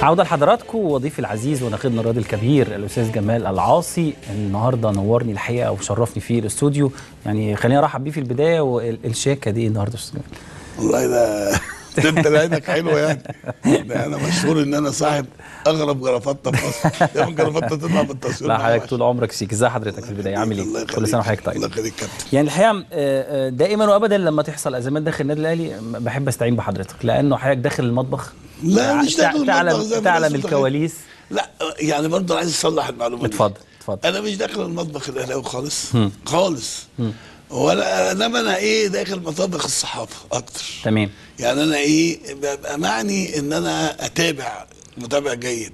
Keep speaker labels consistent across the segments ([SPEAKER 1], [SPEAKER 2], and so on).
[SPEAKER 1] عودة لحضراتكم وضيفي العزيز ونقيدنا الرياضي الكبير الأستاذ جمال العاصي النهارده نورني الحقيقة وشرفني في الاستوديو يعني خليني أرحب بيه في البداية والشياكة دي النهارده يا أستاذ جمال
[SPEAKER 2] والله ده ده انت عينك حلوه يعني ده انا مشهور ان انا صاحب اغرب جرافطه في مصر دايما جرافطه تطلع في التصوير
[SPEAKER 1] لا
[SPEAKER 2] معايا
[SPEAKER 1] حضرتك طول عمرك شيك ازي حضرتك في البداية عامل
[SPEAKER 2] الله
[SPEAKER 1] إيه؟
[SPEAKER 2] يخليك.
[SPEAKER 1] كل سنة وحضرتك
[SPEAKER 2] الله
[SPEAKER 1] طيب
[SPEAKER 2] يخليك كابتن
[SPEAKER 1] يعني الحقيقة آه، آه، دائما وأبدا لما تحصل أزمات داخل النادي الأهلي بحب أستعين بحضرتك لأنه حضرتك داخل المطبخ
[SPEAKER 2] لا مش
[SPEAKER 1] تع-
[SPEAKER 2] داخل
[SPEAKER 1] تعلم
[SPEAKER 2] المطبخ زي ما
[SPEAKER 1] تعلم
[SPEAKER 2] الناس
[SPEAKER 1] الكواليس
[SPEAKER 2] لا يعني برضه عايز اصلح المعلومه دي.
[SPEAKER 1] اتفضل اتفضل
[SPEAKER 2] انا مش داخل المطبخ الاهلاوي خالص خالص ولا انما انا ايه داخل مطابخ الصحافه اكتر
[SPEAKER 1] تمام
[SPEAKER 2] يعني انا ايه ببقى معني ان انا اتابع متابع جيد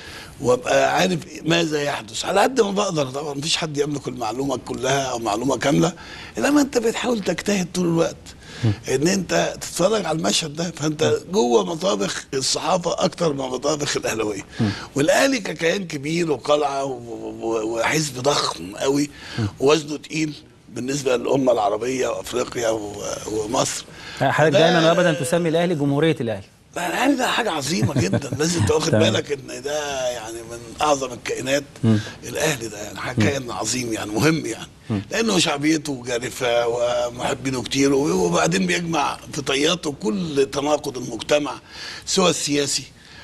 [SPEAKER 2] وابقى عارف ماذا يحدث على قد ما بقدر طبعا مفيش حد يملك المعلومه كلها او معلومه كامله انما انت بتحاول تجتهد طول الوقت ان انت تتفرج على المشهد ده فانت جوه مطابخ الصحافه اكتر من مطابخ الاهلاويه والاهلي ككيان كبير وقلعه و- و- وحزب ضخم قوي ووزنه تقيل بالنسبه للامه العربيه وافريقيا و- ومصر
[SPEAKER 1] حضرتك
[SPEAKER 2] ده-
[SPEAKER 1] دايما وأبدا تسمي الأهلي جمهورية الأهلي
[SPEAKER 2] لا الاهلي ده حاجه عظيمه جدا لازم تاخد
[SPEAKER 1] تمام.
[SPEAKER 2] بالك ان ده يعني من اعظم الكائنات الاهلي ده يعني حاجه كائن عظيم يعني مهم يعني لانه شعبيته جارفه ومحبينه كتير وبعدين بيجمع في طياته كل تناقض المجتمع سواء السياسي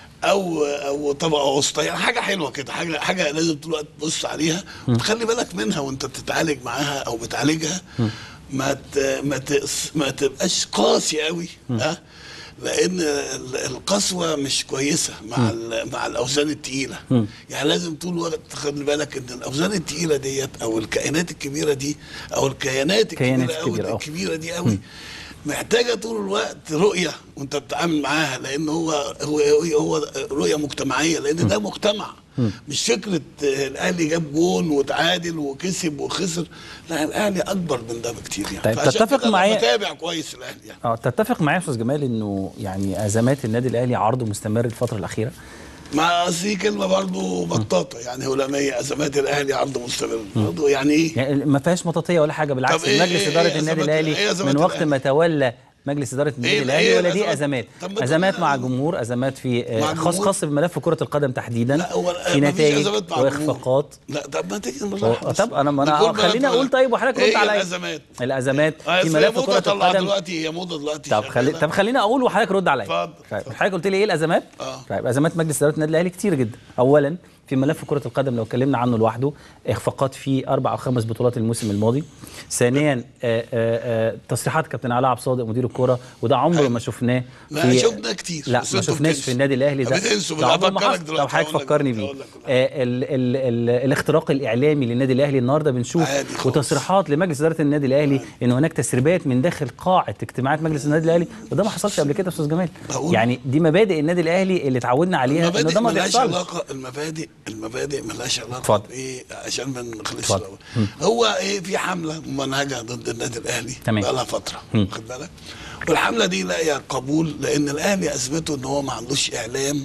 [SPEAKER 2] او او طبقه وسطى يعني حاجه حلوه كده حاجه حاجه لازم طول الوقت تبص عليها وتخلي بالك منها وانت بتتعالج معاها او بتعالجها ما ت- ما تقس- ما تبقاش قاسي قوي ها لان ال- القسوه مش كويسه مع ال- مع الاوزان الثقيله يعني لازم طول الوقت تخلي بالك ان الاوزان الثقيله ديت او الكائنات الكبيره دي او الكيانات
[SPEAKER 1] كيانات
[SPEAKER 2] الكبيره قوي
[SPEAKER 1] كبيرة، أه.
[SPEAKER 2] الكبيره دي قوي محتاجه طول الوقت رؤيه وانت بتتعامل معاها لان هو هو هو, هو رؤيه مجتمعيه لان ده مجتمع مش فكره آه، الاهلي جاب جون وتعادل وكسب وخسر لا الاهلي اكبر من ده بكتير يعني
[SPEAKER 1] طيب،
[SPEAKER 2] فعشان
[SPEAKER 1] تتفق
[SPEAKER 2] كده أنا
[SPEAKER 1] معايا-
[SPEAKER 2] متابع كويس الاهلي يعني
[SPEAKER 1] اه تتفق معايا يا استاذ جمال انه يعني ازمات النادي الاهلي عرضه مستمر الفتره الاخيره
[SPEAKER 2] مع دي كلمه برضه بطاطه يعني هلاميه ازمات الاهلي عرض مستمر برضه يعني ايه
[SPEAKER 1] يعني ما فيهاش مطاطيه ولا حاجه بالعكس
[SPEAKER 2] طب إيه-
[SPEAKER 1] مجلس
[SPEAKER 2] إيه-
[SPEAKER 1] اداره
[SPEAKER 2] إيه
[SPEAKER 1] النادي
[SPEAKER 2] أزمات-
[SPEAKER 1] الاهلي
[SPEAKER 2] إيه أزمات
[SPEAKER 1] من وقت
[SPEAKER 2] الأهلي؟
[SPEAKER 1] ما تولى مجلس اداره النادي
[SPEAKER 2] إيه-
[SPEAKER 1] الاهلي
[SPEAKER 2] إيه
[SPEAKER 1] ولا دي
[SPEAKER 2] الأزمات؟
[SPEAKER 1] ازمات
[SPEAKER 2] طب ما
[SPEAKER 1] ازمات
[SPEAKER 2] تقول
[SPEAKER 1] مع
[SPEAKER 2] لنا.
[SPEAKER 1] الجمهور ازمات في آه،
[SPEAKER 2] مع
[SPEAKER 1] خاص
[SPEAKER 2] الجمهور؟
[SPEAKER 1] خاص بملف كره القدم تحديدا
[SPEAKER 2] لا هو
[SPEAKER 1] في
[SPEAKER 2] مفيش
[SPEAKER 1] نتائج
[SPEAKER 2] أزمات مع الجمهور.
[SPEAKER 1] واخفاقات
[SPEAKER 2] لا طب ما تيجي
[SPEAKER 1] هو-
[SPEAKER 2] بالراحه بس.
[SPEAKER 1] طب انا ما انا
[SPEAKER 2] نقول بقى
[SPEAKER 1] خليني
[SPEAKER 2] طبعا.
[SPEAKER 1] اقول طيب وحضرتك رد
[SPEAKER 2] ايه
[SPEAKER 1] عليا
[SPEAKER 2] الازمات
[SPEAKER 1] الازمات
[SPEAKER 2] آه،
[SPEAKER 1] في
[SPEAKER 2] أصل
[SPEAKER 1] ملف
[SPEAKER 2] هي موضة
[SPEAKER 1] كره
[SPEAKER 2] طلع
[SPEAKER 1] القدم
[SPEAKER 2] دلوقتي هي موضه دلوقتي
[SPEAKER 1] طب خلي
[SPEAKER 2] شغالة.
[SPEAKER 1] طب خليني اقول وحضرتك رد عليا
[SPEAKER 2] اتفضل،
[SPEAKER 1] طيب
[SPEAKER 2] اتفضل.
[SPEAKER 1] حضرتك قلت لي ايه الازمات
[SPEAKER 2] آه.
[SPEAKER 1] طيب ازمات مجلس اداره النادي الاهلي كتير جدا اولا في ملف كره القدم لو اتكلمنا عنه لوحده اخفاقات في اربع او خمس بطولات الموسم الماضي ثانيا آه، آه، آه، تصريحات كابتن علاء عبد الصادق مدير الكوره وده عمره ما شفناه
[SPEAKER 2] لا
[SPEAKER 1] في-
[SPEAKER 2] شفنا كتير
[SPEAKER 1] لا
[SPEAKER 2] بس
[SPEAKER 1] ما
[SPEAKER 2] انتوا
[SPEAKER 1] شفناش
[SPEAKER 2] بتنسوا.
[SPEAKER 1] في النادي الاهلي ده
[SPEAKER 2] بتنسوا
[SPEAKER 1] ده عمره ما
[SPEAKER 2] هفكرك
[SPEAKER 1] حصل.
[SPEAKER 2] دلوقتي،
[SPEAKER 1] طب حضرتك
[SPEAKER 2] هقول لك-
[SPEAKER 1] فكرني بيه
[SPEAKER 2] هقول لك.
[SPEAKER 1] آه، ال ال ال الاختراق الاعلامي للنادي الاهلي النهارده بنشوف
[SPEAKER 2] عادي خالص.
[SPEAKER 1] وتصريحات لمجلس اداره النادي الاهلي ان هناك تسريبات من داخل قاعه اجتماعات مجلس النادي الاهلي وده ما حصلش قبل كده يا استاذ جمال
[SPEAKER 2] بقول.
[SPEAKER 1] يعني دي مبادئ النادي الاهلي اللي اتعودنا عليها ان
[SPEAKER 2] المبادئ
[SPEAKER 1] ده ما
[SPEAKER 2] ملهاش
[SPEAKER 1] بيحصلش
[SPEAKER 2] علاقه المبادئ المبادئ ملهاش علاقه
[SPEAKER 1] اتفضل.
[SPEAKER 2] بايه عشان ما نخلصش
[SPEAKER 1] اتفضل.
[SPEAKER 2] الأول. هو ايه في حمله ممنهجه ضد النادي الاهلي
[SPEAKER 1] تمام.
[SPEAKER 2] بقى لها فتره واخد بالك والحمله دي لاقيه قبول لان الاهلي اثبته ان هو ما عندوش اعلام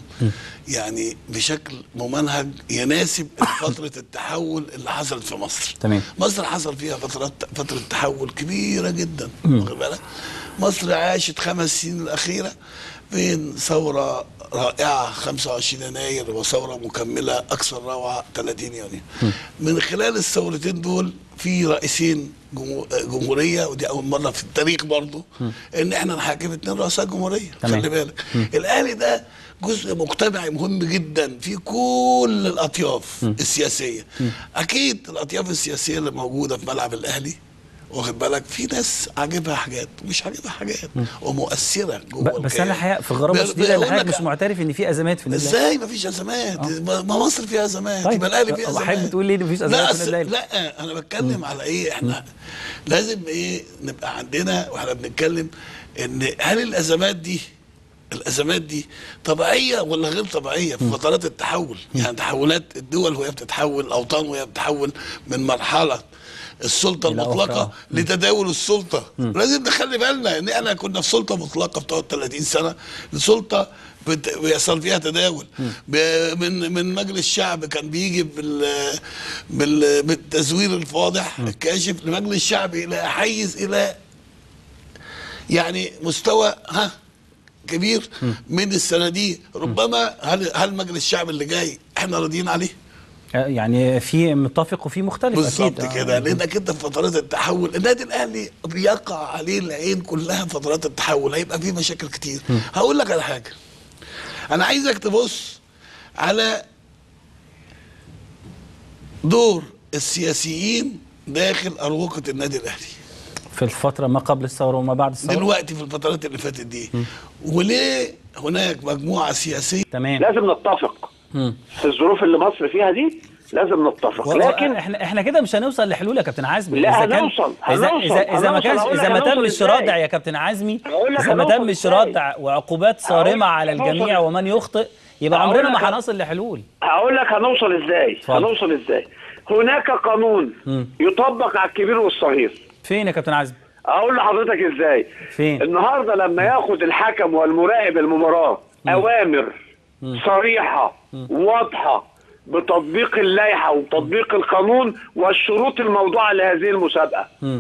[SPEAKER 2] يعني بشكل ممنهج يناسب فتره التحول اللي حصلت في مصر
[SPEAKER 1] تمام.
[SPEAKER 2] مصر حصل فيها فترات فتره تحول كبيره جدا واخد بالك مصر عاشت خمس سنين الاخيره بين ثوره رائعه 25 يناير وثوره مكمله اكثر روعه 30 يونيو من خلال الثورتين دول في رئيسين جمهو- جمهوريه ودي اول مره في التاريخ برضه ان احنا نحاكم اثنين رؤساء جمهوريه
[SPEAKER 1] تمام.
[SPEAKER 2] خلي بالك الاهلي ده جزء مجتمعي مهم جدا في كل الاطياف السياسيه اكيد الاطياف السياسيه اللي موجوده في ملعب الاهلي واخد بالك في ناس عاجبها حاجات ومش عاجبها حاجات ومؤثره جوه
[SPEAKER 1] ب- بس انا
[SPEAKER 2] الكيان.
[SPEAKER 1] الحقيقه في غرابه
[SPEAKER 2] ب-
[SPEAKER 1] شديده ان
[SPEAKER 2] بقول
[SPEAKER 1] حضرتك
[SPEAKER 2] لك
[SPEAKER 1] مش معترف ان في ازمات في النادي الاهلي
[SPEAKER 2] ازاي مفيش ازمات ما ما مصر فيها ازمات
[SPEAKER 1] طيب.
[SPEAKER 2] يبقى الاهلي فيها
[SPEAKER 1] هو
[SPEAKER 2] ازمات
[SPEAKER 1] حضرتك بتقول ليه مفيش أزمات
[SPEAKER 2] لا
[SPEAKER 1] في النادي
[SPEAKER 2] أصل- لا انا بتكلم على ايه احنا لازم ايه نبقى عندنا واحنا بنتكلم ان هل الازمات دي الازمات دي طبيعيه ولا غير طبيعيه في فترات التحول يعني تحولات الدول وهي بتتحول الاوطان وهي بتتحول من مرحله السلطه
[SPEAKER 1] إلى
[SPEAKER 2] المطلقه
[SPEAKER 1] أخرى.
[SPEAKER 2] لتداول السلطه لازم نخلي بالنا ان احنا كنا في سلطه مطلقه بتقعد 30 سنه لسلطه بت- بيحصل فيها تداول ب- من من مجلس شعب كان بيجي بال بال بالتزوير الفاضح الكاشف لمجلس شعب الى حيز الى يعني مستوى ها كبير من الصناديق ربما هل هل مجلس الشعب اللي جاي احنا راضيين عليه
[SPEAKER 1] آه، يعني في متفق وفي مختلف
[SPEAKER 2] بالظبط
[SPEAKER 1] اكيد
[SPEAKER 2] كده لانك انت في فترات التحول النادي الاهلي بيقع عليه العين كلها في فترات التحول هيبقى فيه مشاكل كتير هقول لك على حاجه انا عايزك تبص على دور السياسيين داخل اروقه النادي الاهلي
[SPEAKER 1] في الفتره ما قبل الثوره وما بعد الثوره
[SPEAKER 2] دلوقتي في الفترات اللي فاتت دي وليه هناك مجموعه سياسيه
[SPEAKER 1] تمام
[SPEAKER 3] لازم نتفق
[SPEAKER 1] مم.
[SPEAKER 3] في الظروف اللي مصر فيها دي لازم نتفق
[SPEAKER 1] و-
[SPEAKER 3] لكن
[SPEAKER 1] احنا احنا كده مش هنوصل لحلول يا كابتن عزمي
[SPEAKER 3] لا،
[SPEAKER 1] اذا كان
[SPEAKER 3] هنوصل،
[SPEAKER 1] اذا
[SPEAKER 3] هنوصل،
[SPEAKER 1] اذا اذا ما
[SPEAKER 3] هنوصل.
[SPEAKER 1] كانش
[SPEAKER 3] هقول لك
[SPEAKER 1] اذا ما
[SPEAKER 3] هنوصل
[SPEAKER 1] تمش
[SPEAKER 3] إزاي.
[SPEAKER 1] ردع يا كابتن عزمي
[SPEAKER 3] هقول لك
[SPEAKER 1] اذا ما
[SPEAKER 3] هنوصل
[SPEAKER 1] تمش
[SPEAKER 3] إزاي.
[SPEAKER 1] ردع وعقوبات صارمه على
[SPEAKER 3] هنوصل.
[SPEAKER 1] الجميع ومن يخطئ يبقى
[SPEAKER 3] هقول
[SPEAKER 1] عمرنا
[SPEAKER 3] لك
[SPEAKER 1] ما
[SPEAKER 3] هن-
[SPEAKER 1] هنصل لحلول
[SPEAKER 3] هقول لك هنوصل ازاي
[SPEAKER 1] اتفضل.
[SPEAKER 3] هنوصل ازاي هناك قانون
[SPEAKER 1] مم.
[SPEAKER 3] يطبق على الكبير والصغير
[SPEAKER 1] فين يا كابتن عزمي
[SPEAKER 3] اقول لحضرتك ازاي
[SPEAKER 1] فين؟
[SPEAKER 3] النهارده لما ياخد الحكم والمراقب المباراه اوامر صريحه واضحه بتطبيق اللائحه وتطبيق القانون والشروط الموضوعه لهذه المسابقه
[SPEAKER 1] مم.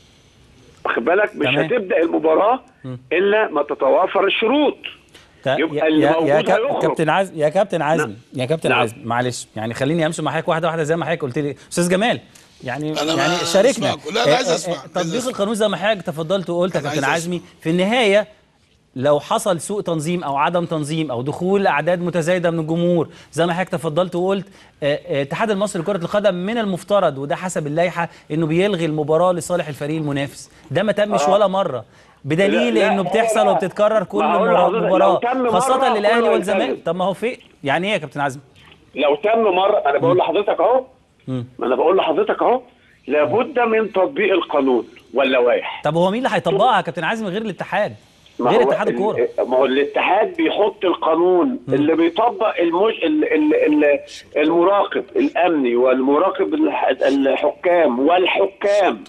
[SPEAKER 3] واخد بالك مش
[SPEAKER 1] تمام.
[SPEAKER 3] هتبدا المباراه الا ما تتوافر الشروط
[SPEAKER 1] تا-
[SPEAKER 3] يبقى
[SPEAKER 1] يا,
[SPEAKER 3] اللي
[SPEAKER 1] يا,
[SPEAKER 3] موجود
[SPEAKER 1] يا كاب-
[SPEAKER 3] هيخرج.
[SPEAKER 1] كابتن عزمي يا كابتن عزمي يا كابتن
[SPEAKER 3] نعم.
[SPEAKER 1] عزمي معلش يعني خليني امشي مع حضرتك واحده واحده زي ما حضرتك قلت لي استاذ جمال يعني
[SPEAKER 2] أنا ما
[SPEAKER 1] يعني شاركنا
[SPEAKER 2] أسمعكم. لا، أنا عايز
[SPEAKER 1] آه، آه،
[SPEAKER 2] أسمع.
[SPEAKER 1] آه،
[SPEAKER 2] عايز
[SPEAKER 1] تطبيق
[SPEAKER 2] أسمع.
[SPEAKER 1] القانون زي ما حضرتك تفضلت وقلت يا
[SPEAKER 2] أنا
[SPEAKER 1] كابتن
[SPEAKER 2] عايز
[SPEAKER 1] عزمي في النهايه لو حصل سوء تنظيم او عدم تنظيم او دخول اعداد متزايده من الجمهور زي ما حضرتك تفضلت وقلت آه، آه، الاتحاد المصري لكره القدم من المفترض وده حسب اللائحه انه بيلغي المباراه لصالح الفريق المنافس ده ما تمش
[SPEAKER 3] آه.
[SPEAKER 1] ولا مره بدليل
[SPEAKER 3] لا، لا،
[SPEAKER 1] انه
[SPEAKER 3] هو
[SPEAKER 1] بتحصل
[SPEAKER 3] لا.
[SPEAKER 1] وبتتكرر كل
[SPEAKER 3] ما هقول
[SPEAKER 1] مباراه
[SPEAKER 3] لحضرتك، لو
[SPEAKER 1] مباراه
[SPEAKER 3] تم
[SPEAKER 1] خاصه
[SPEAKER 3] مرة
[SPEAKER 1] للاهلي
[SPEAKER 3] كله
[SPEAKER 1] والزمالك
[SPEAKER 3] يلتزم.
[SPEAKER 1] طب ما هو في يعني ايه يا كابتن عزمي
[SPEAKER 3] لو تم مره انا بقول لحضرتك اهو ما انا بقول لحضرتك اهو لابد من تطبيق القانون واللوائح
[SPEAKER 1] طب هو مين اللي هيطبقها يا كابتن عزمي غير الاتحاد
[SPEAKER 3] ما
[SPEAKER 1] غير
[SPEAKER 3] هو
[SPEAKER 1] اتحاد الكوره
[SPEAKER 3] ال- ما هو الاتحاد بيحط القانون اللي بيطبق المج... ال... ال... ال... المراقب الامني والمراقب الح... الحكام والحكام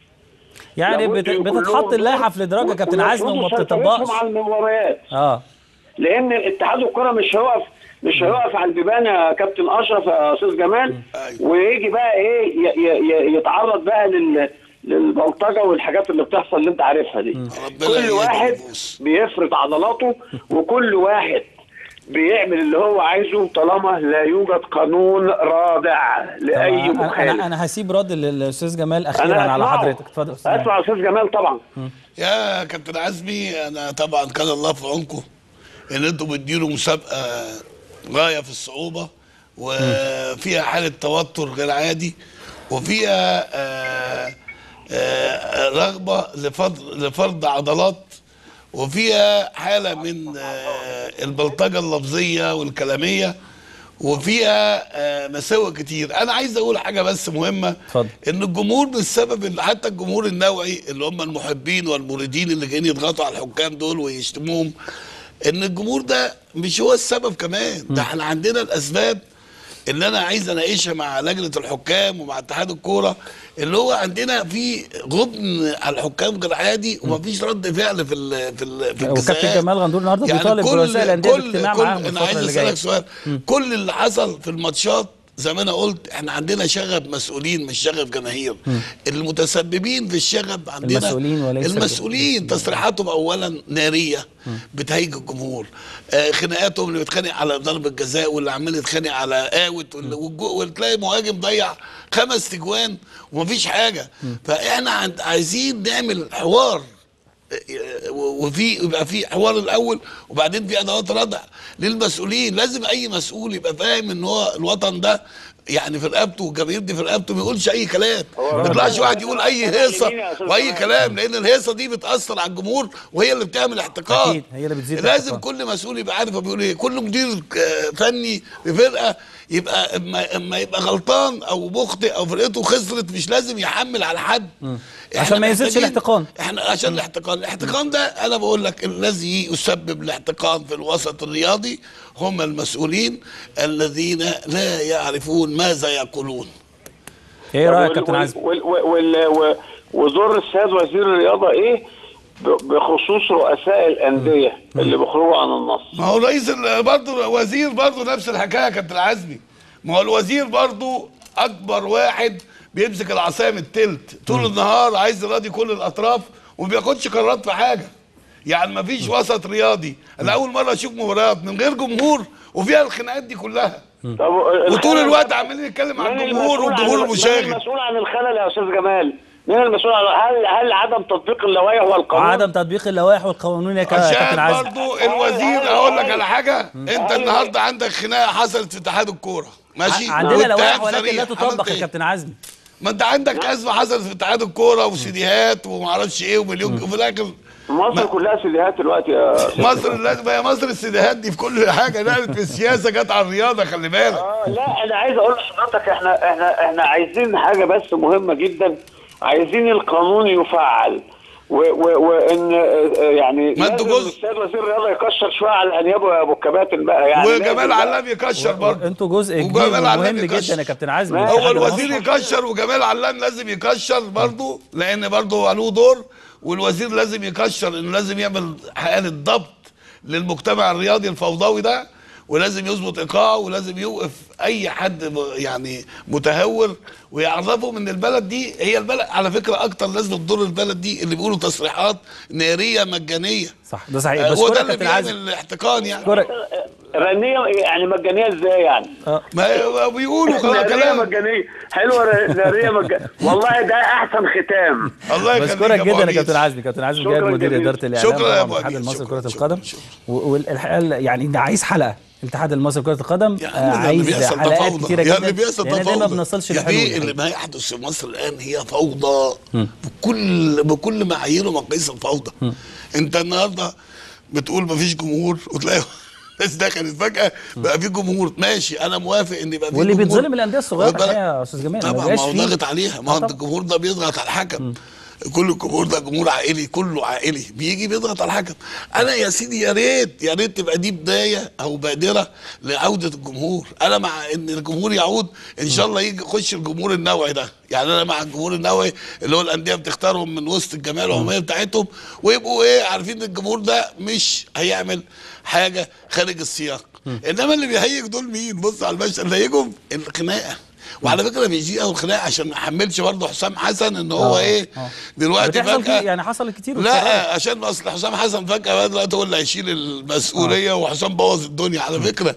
[SPEAKER 1] يعني
[SPEAKER 3] لابد
[SPEAKER 1] بت-
[SPEAKER 3] يكون
[SPEAKER 1] بتتحط
[SPEAKER 3] لهم
[SPEAKER 1] اللائحه
[SPEAKER 3] دور
[SPEAKER 1] في الادراج يا كابتن
[SPEAKER 3] و-
[SPEAKER 1] عزمي وما
[SPEAKER 3] ويفرضوا
[SPEAKER 1] بتطبقش
[SPEAKER 3] سيطرتهم على المباريات
[SPEAKER 1] اه
[SPEAKER 3] لان اتحاد الكره مش هيقف مش هيقف على البيبان يا كابتن اشرف يا استاذ جمال
[SPEAKER 2] أيوة.
[SPEAKER 3] ويجي بقى ايه ي- ي- ي- يتعرض بقى لل للبلطجه والحاجات اللي بتحصل اللي انت عارفها دي
[SPEAKER 2] ربنا
[SPEAKER 3] كل
[SPEAKER 2] يهدي
[SPEAKER 3] واحد
[SPEAKER 2] النفوس.
[SPEAKER 3] بيفرض عضلاته وكل واحد بيعمل اللي هو عايزه طالما لا يوجد قانون رادع
[SPEAKER 1] طب
[SPEAKER 3] لاي
[SPEAKER 1] انا انا
[SPEAKER 3] مخالف
[SPEAKER 1] انا هسيب رد للاستاذ جمال اخيرا على
[SPEAKER 3] أسمعه.
[SPEAKER 1] حضرتك اتفضل يا أستاذ جمال.
[SPEAKER 3] اسمع يا استاذ جمال طبعا
[SPEAKER 2] يا كابتن عزمي انا طبعا كان الله في عونكم ان انتم بتديروا مسابقه غايه في الصعوبه وفيها حاله توتر غير عادي وفيها آه، آه، رغبه لفرض لفرض عضلات وفيها حاله من آه، البلطجه اللفظيه والكلاميه وفيها آه، مساوئ كتير انا عايز اقول حاجه بس مهمه
[SPEAKER 1] اتفضل.
[SPEAKER 2] ان الجمهور بالسبب اللي حتى الجمهور النوعي اللي هم المحبين والمريدين اللي جايين يضغطوا على الحكام دول ويشتموهم ان الجمهور ده مش هو السبب كمان ده احنا عندنا الاسباب اللي انا عايز اناقشها مع لجنه الحكام ومع اتحاد الكوره اللي هو عندنا في غبن على الحكام غير عادي ومفيش رد فعل في ال في ال في
[SPEAKER 1] وكابتن
[SPEAKER 2] الجزاءات.
[SPEAKER 1] جمال غندور النهارده بيطالب برؤساء الانديه باجتماع
[SPEAKER 2] كل
[SPEAKER 1] معاهم
[SPEAKER 2] انا
[SPEAKER 1] الفتره
[SPEAKER 2] عايز
[SPEAKER 1] اللي جايه
[SPEAKER 2] اسالك سؤال كل اللي حصل في الماتشات زي ما انا قلت احنا عندنا شغب مسؤولين مش شغب جماهير المتسببين في الشغب عندنا
[SPEAKER 1] المسؤولين وليس
[SPEAKER 2] المسؤولين تصريحاتهم اولا ناريه بتهيج الجمهور آه خناقاتهم اللي بتخانق على ضرب الجزاء واللي عمال يتخانق على اوت واللي- والجو- وتلاقي مهاجم ضيع خمس تجوان ومفيش حاجه فاحنا عند- عايزين نعمل حوار وفي يبقى في حوار الاول وبعدين في ادوات ردع للمسؤولين لازم اي مسؤول يبقى فاهم ان هو الوطن ده يعني في رقبته والجماهير دي في رقبته ما يقولش اي كلام ما يطلعش واحد يقول اي هيصه واي كلام لان الهيصه دي بتاثر على الجمهور وهي اللي بتعمل احتقان
[SPEAKER 1] أكيد، هي اللي بتزيد
[SPEAKER 2] لازم
[SPEAKER 1] الاحتقان.
[SPEAKER 2] كل مسؤول يبقى عارف هو بيقول ايه كل مدير آه، فني لفرقه يبقى اما اما يبقى غلطان او مخطئ او فرقته خسرت مش لازم يحمل على حد إحنا
[SPEAKER 1] عشان ما يزيدش
[SPEAKER 2] محتاجين-
[SPEAKER 1] الاحتقان.
[SPEAKER 2] احنا عشان الاحتقان الاحتقان ده انا بقول لك الذي يسبب الاحتقان في الوسط الرياضي هم المسؤولين الذين لا يعرفون ماذا يقولون
[SPEAKER 1] ايه رايك يا
[SPEAKER 3] وال-
[SPEAKER 1] كابتن
[SPEAKER 3] وال-
[SPEAKER 1] عزمي
[SPEAKER 3] وال- وال- و- ودور السيد وزير الرياضه ايه ب- بخصوص رؤساء الانديه اللي بيخرجوا عن النص
[SPEAKER 2] ما هو رئيس ال- برضه وزير برضه نفس الحكايه يا كابتن عزمي ما هو الوزير برضه اكبر واحد بيمسك العصايه من التلت طول النهار عايز يراضي كل الاطراف وما بياخدش قرارات في حاجه يعني ما فيش وسط رياضي انا اول مره اشوف مباريات من غير جمهور وفيها الخناقات دي كلها
[SPEAKER 3] طب
[SPEAKER 2] وطول
[SPEAKER 3] الخلل-
[SPEAKER 2] الوقت عمالين نتكلم عن
[SPEAKER 3] مين
[SPEAKER 2] الجمهور
[SPEAKER 3] المسؤول
[SPEAKER 2] والجمهور
[SPEAKER 3] عن-
[SPEAKER 2] المشاغب
[SPEAKER 3] مين المسؤول عن الخلل يا استاذ جمال؟ مين المسؤول عن هل هل عدم تطبيق اللوائح والقانون؟
[SPEAKER 1] عدم تطبيق اللوائح والقانون يا كا- كابتن
[SPEAKER 2] عشان
[SPEAKER 1] عزمي
[SPEAKER 2] برضو الوزير اقول لك على حاجه انت النهارده عندك خناقه حصلت في اتحاد الكوره ماشي
[SPEAKER 1] ع- عندنا
[SPEAKER 2] واتهام
[SPEAKER 1] لوائح ولكن
[SPEAKER 2] صريح.
[SPEAKER 1] لا
[SPEAKER 2] عملت
[SPEAKER 1] تطبق يا
[SPEAKER 2] إيه؟
[SPEAKER 1] كابتن عزمي
[SPEAKER 2] ما انت عندك ازمه حصلت في اتحاد الكوره وسيديهات ومعرفش ايه ومليون وفي الاخر
[SPEAKER 3] مصر كلها سيديهات دلوقتي يا
[SPEAKER 2] مصر لازم هي مصر السيديهات دي في كل حاجه نقلت في السياسه جت على الرياضه خلي بالك
[SPEAKER 3] آه، لا انا عايز اقول لحضرتك احنا احنا احنا عايزين حاجه بس مهمه جدا عايزين القانون يفعل و- و- وان آه، يعني
[SPEAKER 2] ما انتوا
[SPEAKER 3] لازم
[SPEAKER 2] جزء-
[SPEAKER 3] السيد وزير الرياضه يكشر شويه على الانياب وابو الكباتن بقى يعني
[SPEAKER 2] وجمال
[SPEAKER 3] لازم
[SPEAKER 2] علام يكشر برضه
[SPEAKER 1] انتوا جزء كبير
[SPEAKER 2] وجمال علام
[SPEAKER 1] مهم
[SPEAKER 2] يكشر.
[SPEAKER 1] جدا يا كابتن عزمي
[SPEAKER 3] ما
[SPEAKER 1] الاتحاد
[SPEAKER 2] هو
[SPEAKER 1] المصري.
[SPEAKER 2] الوزير يكشر وجمال علام لازم يكشر برضه لان برضه له دور والوزير لازم يكشر انه لازم يعمل حاله ضبط للمجتمع الرياضي الفوضوي ده ولازم يظبط ايقاعه ولازم يوقف اي حد م- يعني متهور ويعرفهم ان البلد دي هي البلد على فكره اكتر ناس بتضر البلد دي اللي بيقولوا تصريحات ناريه مجانيه
[SPEAKER 1] صح ده صحيح
[SPEAKER 2] هو
[SPEAKER 1] بشكرك
[SPEAKER 2] ده
[SPEAKER 1] يا
[SPEAKER 2] اللي
[SPEAKER 1] كابتن عزمي
[SPEAKER 2] بيعمل احتقان يعني
[SPEAKER 1] بشكرك
[SPEAKER 3] رنيه يعني مجانيه ازاي يعني؟
[SPEAKER 2] ما هو بيقولوا خلاص
[SPEAKER 3] ناريه
[SPEAKER 2] كلام
[SPEAKER 3] مجانيه حلوه ر- ناريه مجانيه والله ده احسن ختام
[SPEAKER 2] الله يخليك
[SPEAKER 1] بشكرك
[SPEAKER 2] أبو
[SPEAKER 1] جدا يا
[SPEAKER 2] عميد.
[SPEAKER 1] كابتن عزمي كابتن عزمي
[SPEAKER 3] شكراً
[SPEAKER 1] جاد مدير
[SPEAKER 3] جزيلاً.
[SPEAKER 1] اداره الاعلام
[SPEAKER 2] شكراً يا
[SPEAKER 1] طبعاً
[SPEAKER 2] أبو
[SPEAKER 1] الاتحاد
[SPEAKER 2] عميد.
[SPEAKER 1] المصري
[SPEAKER 2] شكراً،
[SPEAKER 1] لكره
[SPEAKER 2] شكراً،
[SPEAKER 1] القدم
[SPEAKER 2] شكراً.
[SPEAKER 1] و- والحقيقه يعني ده عايز حلقه الاتحاد المصري لكره القدم
[SPEAKER 2] يا
[SPEAKER 1] آه،
[SPEAKER 2] عم ده اللي
[SPEAKER 1] عايز
[SPEAKER 2] بيحصل ده
[SPEAKER 1] حلقات
[SPEAKER 2] فوضى
[SPEAKER 1] كتيره
[SPEAKER 2] يا
[SPEAKER 1] جدا
[SPEAKER 2] اللي بيحصل ده
[SPEAKER 1] لان دايما
[SPEAKER 2] فوضى
[SPEAKER 1] بنوصلش
[SPEAKER 2] يا بيه
[SPEAKER 1] للحلول
[SPEAKER 2] اللي ما يحدث في مصر الان هي فوضى بكل بكل معايير ومقاييس الفوضى انت النهارده بتقول ما فيش جمهور وتلاقي ناس دخلت فجاه بقى في جمهور ماشي انا موافق ان يبقى في
[SPEAKER 1] واللي
[SPEAKER 2] جمهور.
[SPEAKER 1] بيتظلم الانديه الصغيره
[SPEAKER 2] واخد بالك؟
[SPEAKER 1] الحقيقه يا استاذ جمال ما
[SPEAKER 2] طبعا
[SPEAKER 1] بيبقاش
[SPEAKER 2] ما هو
[SPEAKER 1] فيه-
[SPEAKER 2] ضاغط عليها ما
[SPEAKER 1] آه
[SPEAKER 2] هو
[SPEAKER 1] طبعاً.
[SPEAKER 2] الجمهور ده بيضغط على الحكم كل الجمهور ده جمهور عائلي كله عائلي بيجي بيضغط على الحكم انا يا سيدي يا ريت يا ريت تبقى دي بدايه او بادره لعوده الجمهور انا مع ان الجمهور يعود ان شاء الله يجي يخش الجمهور النوعي ده يعني انا مع الجمهور النوعي اللي هو الانديه بتختارهم من وسط الجماهير العموميه بتاعتهم ويبقوا ايه عارفين ان الجمهور ده مش هيعمل حاجه خارج السياق انما اللي بيهيج دول مين بص على المشهد اللي هيجهم الخناقه وعلى فكره مش دي اول خناقه عشان ما احملش برضه حسام حسن ان هو
[SPEAKER 1] آه،
[SPEAKER 2] ايه
[SPEAKER 1] آه.
[SPEAKER 2] دلوقتي
[SPEAKER 1] بتحصل
[SPEAKER 2] فجاه
[SPEAKER 1] كتير يعني حصلت كتير واتكررت.
[SPEAKER 2] لا عشان اصل حسام حسن فجاه بقى دلوقتي هو اللي هيشيل المسؤوليه وحسام بوظ الدنيا على فكره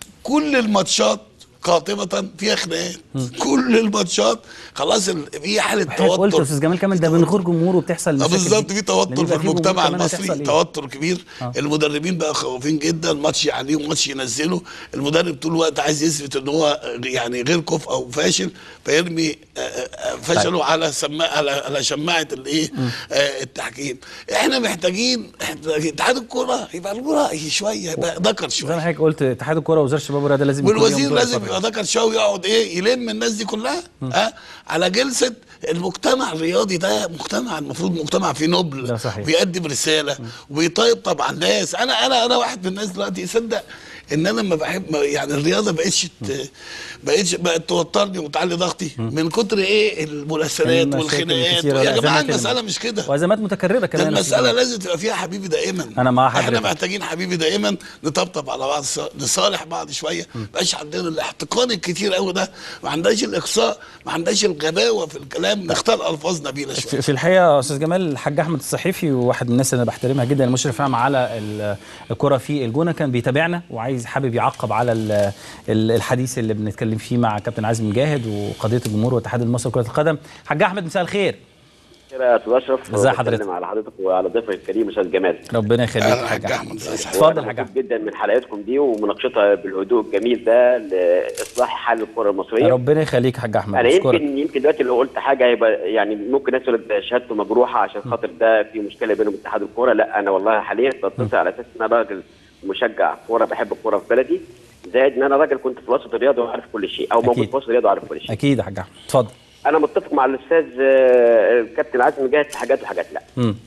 [SPEAKER 2] كل الماتشات قاطبة فيها خناقات كل الماتشات خلاص ال- في حالة
[SPEAKER 1] حضرتك قلت يا
[SPEAKER 2] توتر
[SPEAKER 1] استاذ جمال كمان ده من غير جمهور وبتحصل
[SPEAKER 2] اه
[SPEAKER 1] المشاكل
[SPEAKER 2] بالظبط
[SPEAKER 1] دي.
[SPEAKER 2] في
[SPEAKER 1] لأن
[SPEAKER 2] توتر
[SPEAKER 1] يبقى
[SPEAKER 2] في
[SPEAKER 1] جمهور
[SPEAKER 2] المجتمع
[SPEAKER 1] كمان
[SPEAKER 2] المصري
[SPEAKER 1] هتحصل إيه؟
[SPEAKER 2] توتر كبير
[SPEAKER 1] آه.
[SPEAKER 2] المدربين بقى خوافين جدا ماتش يعليه وماتش ينزله المدرب طول الوقت عايز يثبت ان هو يعني غير كفء او فاشل فيرمي آه، آه، فشله على سما على على شماعه الايه آه، التحكيم احنا محتاجين إحنا- اتحاد الكوره يبقى له راي شويه يبقى ذكر
[SPEAKER 1] زي ما
[SPEAKER 2] شويه
[SPEAKER 1] حضرتك قلت اتحاد الكوره ووزاره الشباب والرياضه لازم يكون ليهم
[SPEAKER 2] والوزير
[SPEAKER 1] دور
[SPEAKER 2] لازم
[SPEAKER 1] الفترة
[SPEAKER 2] يبقى
[SPEAKER 1] دي.
[SPEAKER 2] ذكر شويه ويقعد ايه يلم الناس دي كلها ها على جلسه المجتمع الرياضي ده مجتمع المفروض مجتمع فيه نبل
[SPEAKER 1] ده صحيح.
[SPEAKER 2] بيقدم رساله وبيطيب طبعا الناس انا انا انا واحد من الناس دلوقتي يصدق ان انا ما بحب ما- يعني الرياضه بقتش ت- بقتش بقت توترني وتعلي ضغطي من كتر ايه المراسلات
[SPEAKER 1] المشاكل
[SPEAKER 2] والخناقات
[SPEAKER 1] الكتيرة
[SPEAKER 2] يا جماعه
[SPEAKER 1] والأزمات
[SPEAKER 2] المساله
[SPEAKER 1] الم-
[SPEAKER 2] مش كده
[SPEAKER 1] وازمات متكرره
[SPEAKER 2] ده
[SPEAKER 1] كمان يا أستاذ
[SPEAKER 2] المسألة
[SPEAKER 1] جمال.
[SPEAKER 2] لازم تبقى فيها حبيبي دائما
[SPEAKER 1] أنا مع
[SPEAKER 2] احنا
[SPEAKER 1] حضرتك.
[SPEAKER 2] محتاجين حبيبي دائما نطبطب على بعض ص- نصالح بعض شوية ما بقاش عندنا الاحتقان الكتير قوي ده ما عندناش الإقصاء ما عندناش الغباوة في الكلام نختار ألفاظ نبيلة شوية
[SPEAKER 1] في في الحقيقه يا استاذ جمال الحاج احمد الصحيفي وواحد من الناس اللي انا بحترمها جدا المشرف عام على ال- الكره في الجونه كان بيتابعنا وعايز حابب يعقب على ال- ال- الحديث اللي بنتكلم فيه مع كابتن عزمي مجاهد وقضيه الجمهور والاتحاد المصري لكره القدم حاج احمد مساء الخير
[SPEAKER 4] كده يا استاذ اشرف
[SPEAKER 1] ازي
[SPEAKER 4] بتكلم
[SPEAKER 1] حضرتك؟
[SPEAKER 4] على حضرتك وعلى ضيفك الكريم استاذ جمال
[SPEAKER 1] ربنا يخليك
[SPEAKER 2] أهلا
[SPEAKER 1] يا
[SPEAKER 2] حاج
[SPEAKER 1] حاج
[SPEAKER 2] أحمد
[SPEAKER 1] احمد
[SPEAKER 2] ازي حضرتك؟
[SPEAKER 1] اتفضل
[SPEAKER 4] وأنا
[SPEAKER 1] حاج
[SPEAKER 4] مبسوط
[SPEAKER 1] احمد
[SPEAKER 4] جدا من حلقتكم دي ومناقشتها بالهدوء الجميل ده لاصلاح حال الكره المصريه
[SPEAKER 1] ربنا يخليك يا حاج احمد
[SPEAKER 4] انا
[SPEAKER 1] بشكرك
[SPEAKER 4] يمكن يمكن دلوقتي لو قلت حاجه هيبقى يعني ممكن الناس تقول ده شهادته مجروحه عشان خاطر ده في مشكله بينه وبين اتحاد الكوره لا انا والله حاليا بتصل على اساس ان انا راجل مشجع كوره بحب الكوره في بلدي زائد ان انا راجل كنت في الوسط الرياضي وعارف كل شيء او موجود
[SPEAKER 1] أكيد.
[SPEAKER 4] في الوسط الرياضي وعارف كل شيء
[SPEAKER 1] اكيد يا حاج احمد اتفضل
[SPEAKER 4] انا متفق مع الاستاذ آه، الكابتن عازم جاهد في حاجات وحاجات لا
[SPEAKER 1] مم.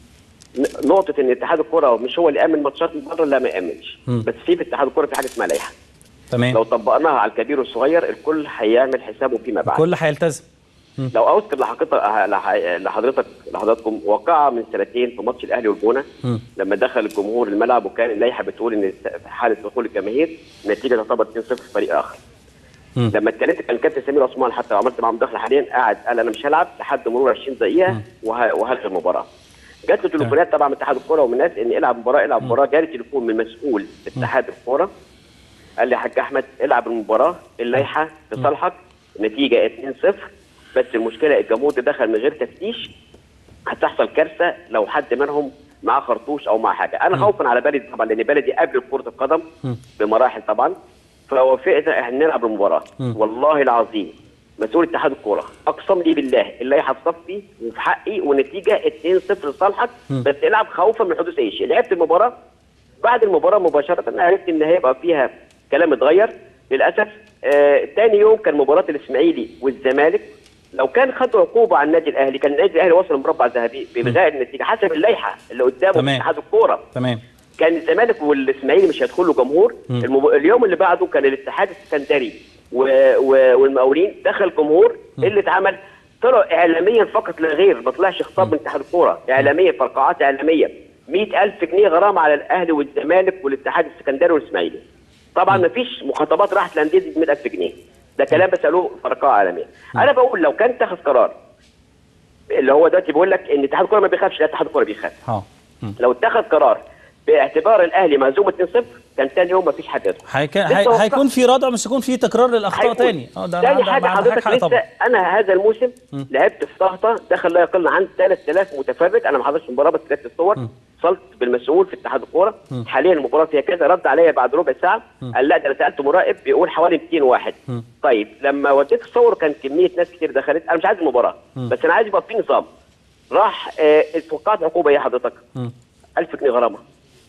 [SPEAKER 4] ن- نقطة ان اتحاد الكرة مش هو اللي يأمن ماتشات من بره لا ما يأمنش
[SPEAKER 1] مم.
[SPEAKER 4] بس في في اتحاد الكرة في حاجة اسمها لائحة لو
[SPEAKER 1] تمام
[SPEAKER 4] طبقناها على الكبير والصغير الكل هيعمل حسابه فيما بعد
[SPEAKER 1] كل هيلتزم
[SPEAKER 4] لو اذكر لحضرتك لح- لحضرتك لحضراتكم وقع من سنتين في ماتش الاهلي والجونه
[SPEAKER 1] مم.
[SPEAKER 4] لما دخل الجمهور الملعب وكان اللائحه بتقول ان في حاله دخول الجماهير النتيجه تعتبر 2-0 فريق اخر
[SPEAKER 1] مم.
[SPEAKER 4] لما اتكلمت كان كابتن سمير عثمان حتى لو عملت معاه مداخله حاليا قاعد قال انا مش هلعب لحد مرور 20 دقيقه وه- وهلغي المباراه جات له تليفونات طبعا من اتحاد الكوره ومن الناس ان العب مباراه العب مباراه جالي تليفون من مسؤول اتحاد الكوره قال لي يا حاج احمد العب المباراه اللائحه في صالحك نتيجه 2-0 بس المشكله الجمهور ده دخل من غير تفتيش هتحصل كارثه لو حد منهم معاه خرطوش او معاه حاجه انا خوفا على بلدي طبعا لان بلدي قبل كره القدم بمراحل طبعا فوافقت احنا نلعب المباراه والله العظيم مسؤول اتحاد الكوره اقسم لي بالله اللائحه في صفي وفي حقي والنتيجه 2-0 لصالحك بس العب خوفا من حدوث اي شيء لعبت المباراه بعد المباراه مباشره انا عرفت ان هيبقى فيها كلام اتغير للاسف آه تاني يوم كان مباراه الاسماعيلي والزمالك لو كان خدوا عقوبه على النادي الاهلي كان النادي الاهلي وصل المربع الذهبي بإلغاء النتيجه حسب اللائحه اللي قدامه في
[SPEAKER 1] تمام.
[SPEAKER 4] اتحاد الكوره
[SPEAKER 1] تمام
[SPEAKER 4] كان الزمالك والاسماعيلي مش هيدخلوا جمهور المب... اليوم اللي بعده كان الاتحاد السكندري و... و... والمقاولين دخل جمهور إيه اللي اتعمل طلعوا اعلاميا فقط لا غير ما طلعش خطاب من اتحاد الكوره اعلاميا فرقعات اعلاميه 100000 جنيه غرامه على الاهلي والزمالك والاتحاد السكندري والاسماعيلي طبعا ما فيش مخاطبات راحت لانديه ب 100000 جنيه ده كلام بس قالوه فرقعه اعلاميه انا بقول لو كان اتخذ قرار اللي هو دلوقتي بيقول لك ان اتحاد الكوره ما بيخافش لا اتحاد الكوره بيخاف
[SPEAKER 1] اه مم.
[SPEAKER 4] لو اتخذ قرار باعتبار الاهلي مهزوم 2-0 كان تاني يوم مفيش حد يدخل
[SPEAKER 1] هيكون
[SPEAKER 4] لسه
[SPEAKER 1] هي...
[SPEAKER 4] وقع.
[SPEAKER 1] هيكون في ردع مش هيكون في تكرار للاخطاء
[SPEAKER 4] هيكون.
[SPEAKER 1] تاني اه ده
[SPEAKER 4] تاني
[SPEAKER 1] ده-
[SPEAKER 4] حاجه
[SPEAKER 1] ده- ده
[SPEAKER 4] حضرتك
[SPEAKER 1] حق
[SPEAKER 4] لسه
[SPEAKER 1] طبعا
[SPEAKER 4] انا هذا الموسم لعبت في طهطا دخل لا يقل عن 3000 متفرج انا ما حضرتش المباراه بس لقيت الصور اتصلت بالمسؤول في اتحاد الكوره حاليا المباراه فيها كذا رد عليا بعد ربع ساعه قال لا ده انا سالت مراقب بيقول حوالي 200 واحد طيب لما وديت الصور كان كميه ناس كتير دخلت انا مش عايز المباراه بس انا عايز يبقى في نظام راح آه اتوقعت عقوبه ايه حضرتك 1000 جنيه غرامه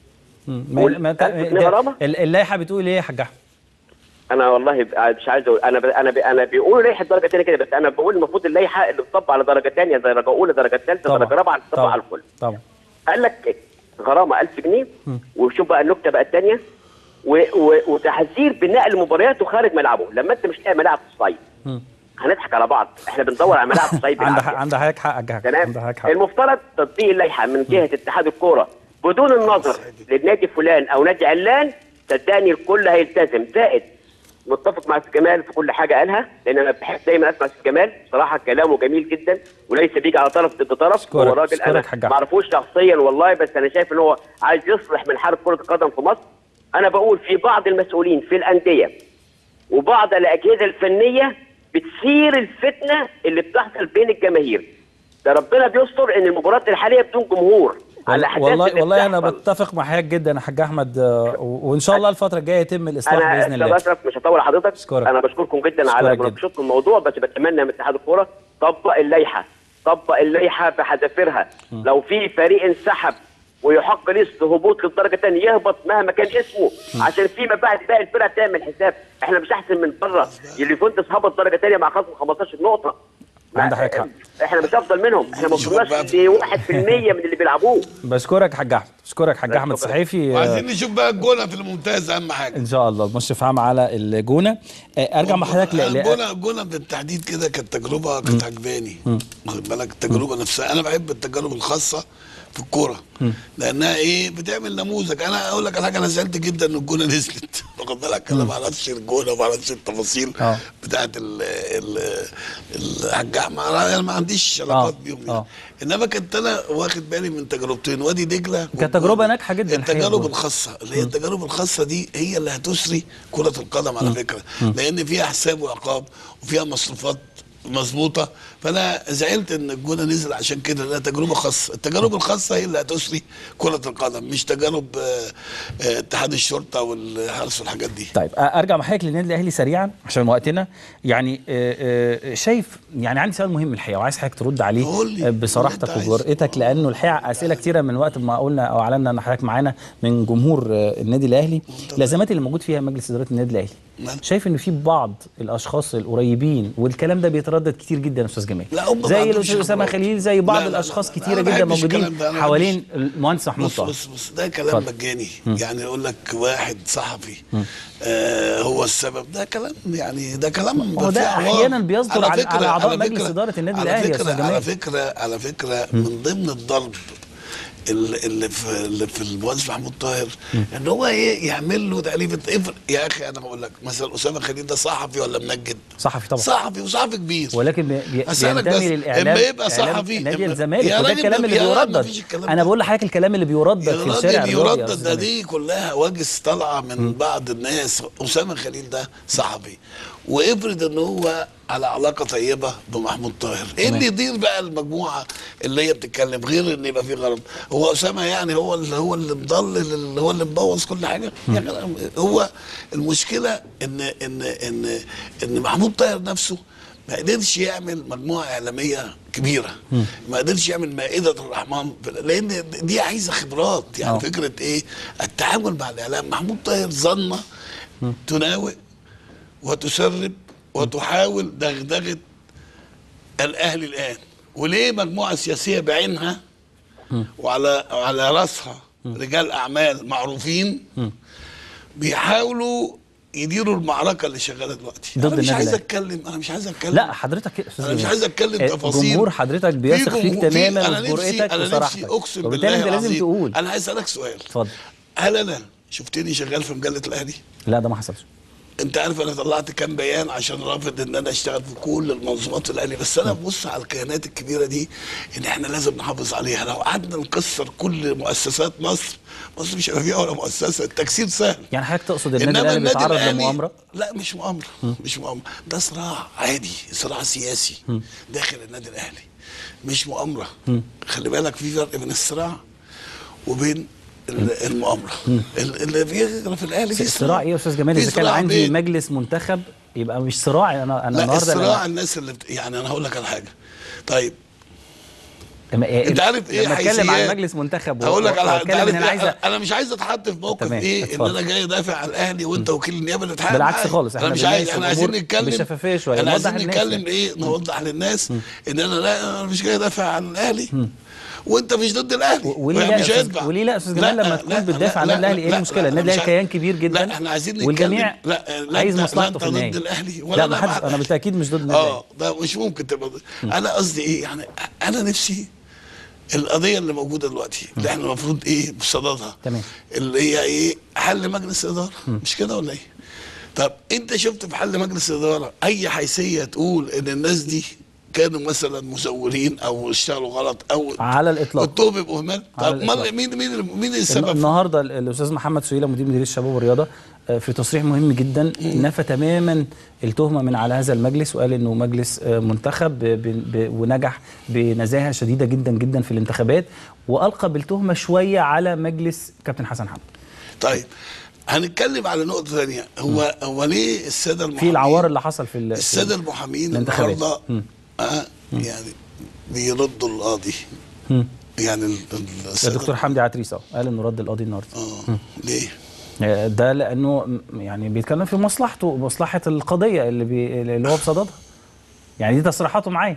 [SPEAKER 1] مم.
[SPEAKER 4] قول.
[SPEAKER 1] ما- ما-
[SPEAKER 4] ألف جنيه
[SPEAKER 1] ده-
[SPEAKER 4] غرامة؟
[SPEAKER 1] ال- اللائحه بتقول ايه يا حاج احمد؟
[SPEAKER 4] انا والله ب- مش عايز اقول انا ب... انا ب... انا بيقولوا لائحه درجه ثانيه كده بس انا بقول المفروض اللائحه اللي بتطبق على درجه ثانيه درجه اولى درجه ثالثه درجه رابعه تطبق
[SPEAKER 1] طبعا
[SPEAKER 4] على الكل
[SPEAKER 1] طبعا
[SPEAKER 4] قال لك غرامه 1000 جنيه وشوف بقى النكته بقى الثانيه و... و... وتحذير بنقل مبارياته خارج ملعبه لما انت مش لاقي ملاعب في الصعيد
[SPEAKER 1] مم.
[SPEAKER 4] هنضحك على بعض احنا بندور على ملاعب في الصعيد
[SPEAKER 1] عند
[SPEAKER 4] بالعافية.
[SPEAKER 1] عند حضرتك حق حق
[SPEAKER 4] تمام
[SPEAKER 1] عند حضرتك حق
[SPEAKER 4] المفترض تطبيق اللائحه من جهه اتحاد الكوره بدون النظر للنادي فلان او نادي علان صدقني الكل هيلتزم زائد متفق مع سي جمال في كل حاجه قالها لان انا بحب دايما اسمع سي جمال صراحه كلامه جميل جدا وليس بيجي على طرف ضد طرف
[SPEAKER 1] أشكرك،
[SPEAKER 4] هو راجل
[SPEAKER 1] أشكرك
[SPEAKER 4] انا
[SPEAKER 1] حاج
[SPEAKER 4] ما
[SPEAKER 1] أحمد.
[SPEAKER 4] اعرفوش شخصيا والله بس انا شايف ان هو عايز يصلح من حرب كره القدم في مصر انا بقول في بعض المسؤولين في الانديه وبعض الاجهزه الفنيه بتثير الفتنه اللي بتحصل بين الجماهير ده ربنا بيستر ان المباريات الحاليه بدون جمهور على الاحداث
[SPEAKER 1] والله
[SPEAKER 4] اللي
[SPEAKER 1] والله انا
[SPEAKER 4] بتحصل.
[SPEAKER 1] بتفق مع حضرتك جدا يا حاج احمد آه، و- وان شاء الله الفتره الجايه يتم الاصلاح
[SPEAKER 4] انا
[SPEAKER 1] باذن
[SPEAKER 4] استاذ
[SPEAKER 1] الله
[SPEAKER 4] اشرف مش هطول حضرتك
[SPEAKER 1] أشكرك.
[SPEAKER 4] انا بشكركم جدا على
[SPEAKER 1] أشكرك جدا.
[SPEAKER 4] مناقشتكم الموضوع بس بتمنى من اتحاد الكوره طبق اللائحه طبق اللائحه بحذافيرها لو في فريق انسحب ويحق ليه هبوط للدرجه الثانيه يهبط مهما كان اسمه عشان فيما بعد باقي الفرق تعمل حساب احنا مش احسن من بره اليوفنتوس هبط درجه ثانيه مع خصم 15 نقطه
[SPEAKER 1] عندك حضرتك حق.
[SPEAKER 4] احنا مش افضل منهم احنا ما
[SPEAKER 2] شوف بقى.
[SPEAKER 4] وصلناش ل 1% من اللي بيلعبوه
[SPEAKER 1] بشكرك حاج احمد بشكرك حاج احمد
[SPEAKER 4] شكرا.
[SPEAKER 1] صحيفي آه،
[SPEAKER 2] وعايزين نشوف بقى الجونه في الممتاز اهم حاجه
[SPEAKER 1] ان شاء الله المشرف عام على الجونه آه، ارجع مع حضرتك ل- ل-
[SPEAKER 2] الجونه الجونه بالتحديد كده كانت تجربه كانت عجباني واخد بالك التجربه نفسها انا بحب التجارب الخاصه في الكوره لانها ايه بتعمل نموذج انا اقول لك على حاجه انا زعلت جدا ان الجونه نزلت واخد بالك انا ما اعرفش الجونه وما اعرفش التفاصيل
[SPEAKER 1] آه.
[SPEAKER 2] بتاعت ال ال الحاج احمد انا ما عنديش علاقات
[SPEAKER 1] آه.
[SPEAKER 2] بيهم
[SPEAKER 1] آه.
[SPEAKER 2] يعني. انما كنت انا واخد بالي من تجربتين وادي دجله
[SPEAKER 1] كانت تجربة ناجحة جدا الحقيقة
[SPEAKER 2] التجارب
[SPEAKER 1] الجونة.
[SPEAKER 2] الخاصه اللي هي التجارب الخاصه دي هي اللي هتسري كره القدم على فكره لان فيها حساب وعقاب وفيها مصروفات مظبوطه فانا زعلت ان الجونه نزل عشان كده لانها تجربه خاصه التجارب الخاصه هي اللي هتسري كره القدم مش تجارب آه، آه، اتحاد الشرطه والحرس والحاجات دي
[SPEAKER 1] طيب أ- ارجع مع حضرتك للنادي الاهلي سريعا عشان وقتنا يعني آه، آه، شايف يعني عندي سؤال مهم الحقيقه وعايز حضرتك ترد عليه
[SPEAKER 2] قول لي.
[SPEAKER 1] آه، بصراحتك
[SPEAKER 2] اللي أنت عايزه.
[SPEAKER 1] وجرأتك لانه الحقيقه اسئله كتيره من وقت ما قلنا او اعلنا ان حضرتك معانا من جمهور آه، النادي الاهلي الازمات اللي موجود فيها مجلس اداره النادي الاهلي
[SPEAKER 2] نعم.
[SPEAKER 1] شايف ان في بعض الاشخاص القريبين والكلام ده بيتردد كتير جدا يا استاذ جمال
[SPEAKER 2] لا، هم ما
[SPEAKER 1] زي
[SPEAKER 2] عندهمش
[SPEAKER 1] الاستاذ اسامه
[SPEAKER 2] خبرات.
[SPEAKER 1] خليل زي بعض
[SPEAKER 2] لا، لا، لا،
[SPEAKER 1] الاشخاص
[SPEAKER 2] لا.
[SPEAKER 1] كتيره
[SPEAKER 2] أنا ما
[SPEAKER 1] جدا
[SPEAKER 2] بحبش
[SPEAKER 1] موجودين
[SPEAKER 2] الكلام ده، أنا ما
[SPEAKER 1] حوالين المهندس محمود
[SPEAKER 2] بص
[SPEAKER 1] طه
[SPEAKER 2] بص بص ده كلام
[SPEAKER 1] اتفضل.
[SPEAKER 2] مجاني يعني يقول لك واحد صحفي آه هو السبب ده كلام يعني ده كلام
[SPEAKER 1] هو ده
[SPEAKER 2] فيه عوار.
[SPEAKER 1] أحياناً بيصدر على-
[SPEAKER 2] فكرة-
[SPEAKER 1] على أعضاء
[SPEAKER 2] على
[SPEAKER 1] مجلس
[SPEAKER 2] فكرة-
[SPEAKER 1] إدارة النادي
[SPEAKER 2] على
[SPEAKER 1] الأهلي يا
[SPEAKER 2] فكرة
[SPEAKER 1] أستاذ جمال.
[SPEAKER 2] على فكره على فكره من ضمن الضرب ال- اللي في اللي في المهندس محمود طاهر ان هو ايه يعمل له تقريبا افرق يا اخي انا بقول لك مثلا اسامه خليل ده صحفي ولا منجد؟
[SPEAKER 1] صحفي طبعا
[SPEAKER 2] صحفي وصحفي كبير
[SPEAKER 1] ولكن بي- بي-
[SPEAKER 2] أسألك
[SPEAKER 1] بينتمي
[SPEAKER 2] بس،
[SPEAKER 1] للاعلام
[SPEAKER 2] إما يبقى
[SPEAKER 1] إعلام
[SPEAKER 2] صحفي،
[SPEAKER 1] نادي
[SPEAKER 2] إما-
[SPEAKER 1] الزمالك
[SPEAKER 2] يا
[SPEAKER 1] وده
[SPEAKER 2] راجل
[SPEAKER 1] الكلام
[SPEAKER 2] ده-
[SPEAKER 1] اللي
[SPEAKER 2] يا راجل
[SPEAKER 1] بيردد
[SPEAKER 2] مفيش الكلام
[SPEAKER 1] انا
[SPEAKER 2] ده.
[SPEAKER 1] بقول لحضرتك الكلام اللي بيردد
[SPEAKER 2] يا
[SPEAKER 1] في
[SPEAKER 2] راجل
[SPEAKER 1] الشارع الرياضي يا
[SPEAKER 2] يردد
[SPEAKER 1] أستاذ
[SPEAKER 2] ده
[SPEAKER 1] جمال.
[SPEAKER 2] دي كلها واجس طالعه من بعض الناس اسامه خليل ده صحفي وافرض ان هو على علاقه طيبه بمحمود طاهر ايه اللي يدير بقى المجموعه اللي هي بتتكلم غير ان يبقى في غرض هو اسامه يعني هو اللي هو اللي مضلل اللي هو اللي مبوظ كل حاجه يعني هو المشكله ان ان ان ان محمود طاهر نفسه ما قدرش يعمل مجموعه اعلاميه كبيره ما قدرش يعمل مائده الرحمن لان دي عايزه خبرات يعني
[SPEAKER 1] آه.
[SPEAKER 2] فكره ايه التعامل مع الاعلام محمود طاهر ظنه تناوئ وتسرب وتحاول دغدغه الاهلي الان وليه مجموعه سياسيه بعينها وعلى على راسها رجال اعمال معروفين بيحاولوا يديروا المعركه اللي شغاله دلوقتي
[SPEAKER 1] ضد
[SPEAKER 2] انا مش
[SPEAKER 1] النادي
[SPEAKER 2] عايز
[SPEAKER 1] الأهلي.
[SPEAKER 2] اتكلم انا مش عايز اتكلم
[SPEAKER 1] لا حضرتك يا استاذ
[SPEAKER 2] انا مش
[SPEAKER 1] جمال.
[SPEAKER 2] عايز اتكلم
[SPEAKER 1] آه،
[SPEAKER 2] تفاصيل
[SPEAKER 1] جمهور حضرتك بيثق
[SPEAKER 2] في
[SPEAKER 1] فيك
[SPEAKER 2] جمهور- في-
[SPEAKER 1] تماما
[SPEAKER 2] أنا نفسي-
[SPEAKER 1] وجرأتك
[SPEAKER 2] انا
[SPEAKER 1] وصراحتك
[SPEAKER 2] نفسي اقسم
[SPEAKER 1] وبالتالي
[SPEAKER 2] بالله
[SPEAKER 1] انت لازم
[SPEAKER 2] العظيم.
[SPEAKER 1] تقول
[SPEAKER 2] انا عايز اسالك سؤال
[SPEAKER 1] اتفضل
[SPEAKER 2] هل انا شفتني شغال في مجله الاهلي
[SPEAKER 1] لا ده ما حصلش
[SPEAKER 2] انت عارف انا طلعت كام بيان عشان رافض ان انا اشتغل في كل المنظومات الاهلي بس انا ببص على الكيانات الكبيره دي ان احنا لازم نحافظ عليها لو قعدنا نكسر كل مؤسسات مصر مصر مش هيبقى فيها ولا مؤسسه التكسير سهل
[SPEAKER 1] يعني حضرتك تقصد النادي الاهلي بيتعرض لمؤامره
[SPEAKER 2] لا مش مؤامره مش مؤامره ده صراع عادي صراع سياسي داخل النادي الاهلي مش مؤامره خلي بالك في فرق بين الصراع وبين ال- المؤامره ال- اللي بيجرى في الاهلي في
[SPEAKER 1] صراع ايه يا استاذ جمال
[SPEAKER 2] في
[SPEAKER 1] اذا كان
[SPEAKER 2] صراع
[SPEAKER 1] عندي
[SPEAKER 2] بين-
[SPEAKER 1] مجلس منتخب يبقى مش صراع انا انا
[SPEAKER 2] لا
[SPEAKER 1] النهارده
[SPEAKER 2] الصراع
[SPEAKER 1] لما-
[SPEAKER 2] الناس اللي بت... يعني انا هقول لك على حاجه طيب
[SPEAKER 1] لما إيه
[SPEAKER 2] انت عارف ايه
[SPEAKER 1] لما اتكلم عن
[SPEAKER 2] حيثيات؟
[SPEAKER 1] مجلس منتخب و-
[SPEAKER 2] هقول لك على
[SPEAKER 1] واتكلم
[SPEAKER 2] انت
[SPEAKER 1] ان
[SPEAKER 2] عارف
[SPEAKER 1] انا
[SPEAKER 2] إيه؟
[SPEAKER 1] عايزه
[SPEAKER 2] انا مش عايز اتحط في موقف
[SPEAKER 1] تمام،
[SPEAKER 2] ايه
[SPEAKER 1] اتفضل.
[SPEAKER 2] ان انا جاي ادافع عن الاهلي وانت وكيل النيابه اللي اتحاد
[SPEAKER 1] بالعكس
[SPEAKER 2] معايا.
[SPEAKER 1] خالص،
[SPEAKER 2] انا
[SPEAKER 1] احنا
[SPEAKER 2] مش عايز
[SPEAKER 1] بنناقش
[SPEAKER 2] احنا عايزين
[SPEAKER 1] الأمور
[SPEAKER 2] نتكلم
[SPEAKER 1] بشفافية شوية،
[SPEAKER 2] احنا
[SPEAKER 1] نوضح
[SPEAKER 2] عايزين
[SPEAKER 1] للناس
[SPEAKER 2] نتكلم
[SPEAKER 1] يعني.
[SPEAKER 2] ايه نوضح للناس ان انا لا انا مش جاي ادافع عن الاهلي وانت مش ضد الاهلي
[SPEAKER 1] و- وليه
[SPEAKER 2] يعني
[SPEAKER 1] لا
[SPEAKER 2] مش
[SPEAKER 1] أستاذ-
[SPEAKER 2] هينفع
[SPEAKER 1] وليه لا يا أستاذ جمال لما تكون بتدافع عن النادي الأهلي، إيه
[SPEAKER 2] لا،
[SPEAKER 1] المشكلة؟
[SPEAKER 2] لا،
[SPEAKER 1] النادي
[SPEAKER 2] أنا
[SPEAKER 1] الأهلي
[SPEAKER 2] مش
[SPEAKER 1] كيان كبير جدا
[SPEAKER 2] لا احنا عايزين نتكلم
[SPEAKER 1] والجميع
[SPEAKER 2] لا لا
[SPEAKER 1] عايز
[SPEAKER 2] أنت- لا
[SPEAKER 1] مصلحته
[SPEAKER 2] انت
[SPEAKER 1] في النهاية.
[SPEAKER 2] ضد الاهلي
[SPEAKER 1] لا
[SPEAKER 2] ولا
[SPEAKER 1] ما حدش انا بالتاكيد مش ضد النادي
[SPEAKER 2] اه ده مش ممكن تبقى انا قصدي ايه يعني انا نفسي القضيه اللي موجوده دلوقتي اللي احنا المفروض ايه بصددها
[SPEAKER 1] تمام.
[SPEAKER 2] اللي هي ايه حل مجلس اداره مش كده ولا ايه؟ طب انت شفت في حل مجلس اداره اي حيثيه تقول ان الناس دي كانوا مثلا مزورين او اشتغلوا غلط او
[SPEAKER 1] على الإطلاق.
[SPEAKER 2] اتهم باهمال
[SPEAKER 1] على
[SPEAKER 2] طب
[SPEAKER 1] الإطلاق.
[SPEAKER 2] مال- مين مين مين السبب؟
[SPEAKER 1] النهارده ال- الاستاذ محمد سويلة مدير مديريه الشباب والرياضه آه، في تصريح مهم جدا نفى تماما التهمه من على هذا المجلس وقال انه مجلس آه، منتخب ب- ب- ب- ونجح بنزاهه شديده جدا جدا في الانتخابات والقى بالتهمه شويه على مجلس كابتن حسن حمد
[SPEAKER 2] طيب هنتكلم على نقطه ثانيه هو هو ليه الساده المحامين
[SPEAKER 1] في العوار اللي حصل في ال-
[SPEAKER 2] الساده
[SPEAKER 1] في
[SPEAKER 2] المحامين
[SPEAKER 1] الانتخابات.
[SPEAKER 2] النهارده
[SPEAKER 1] مم.
[SPEAKER 2] آه يعني بيردوا القاضي
[SPEAKER 1] مم.
[SPEAKER 2] يعني ال- ال- السادة-
[SPEAKER 1] الدكتور حمدي عتريس اه قال انه رد القاضي النهارده
[SPEAKER 2] اه ليه؟
[SPEAKER 1] آه، ده لانه م- يعني بيتكلم في مصلحته مصلحه القضيه اللي بي اللي هو بصددها يعني دي تصريحاته معاه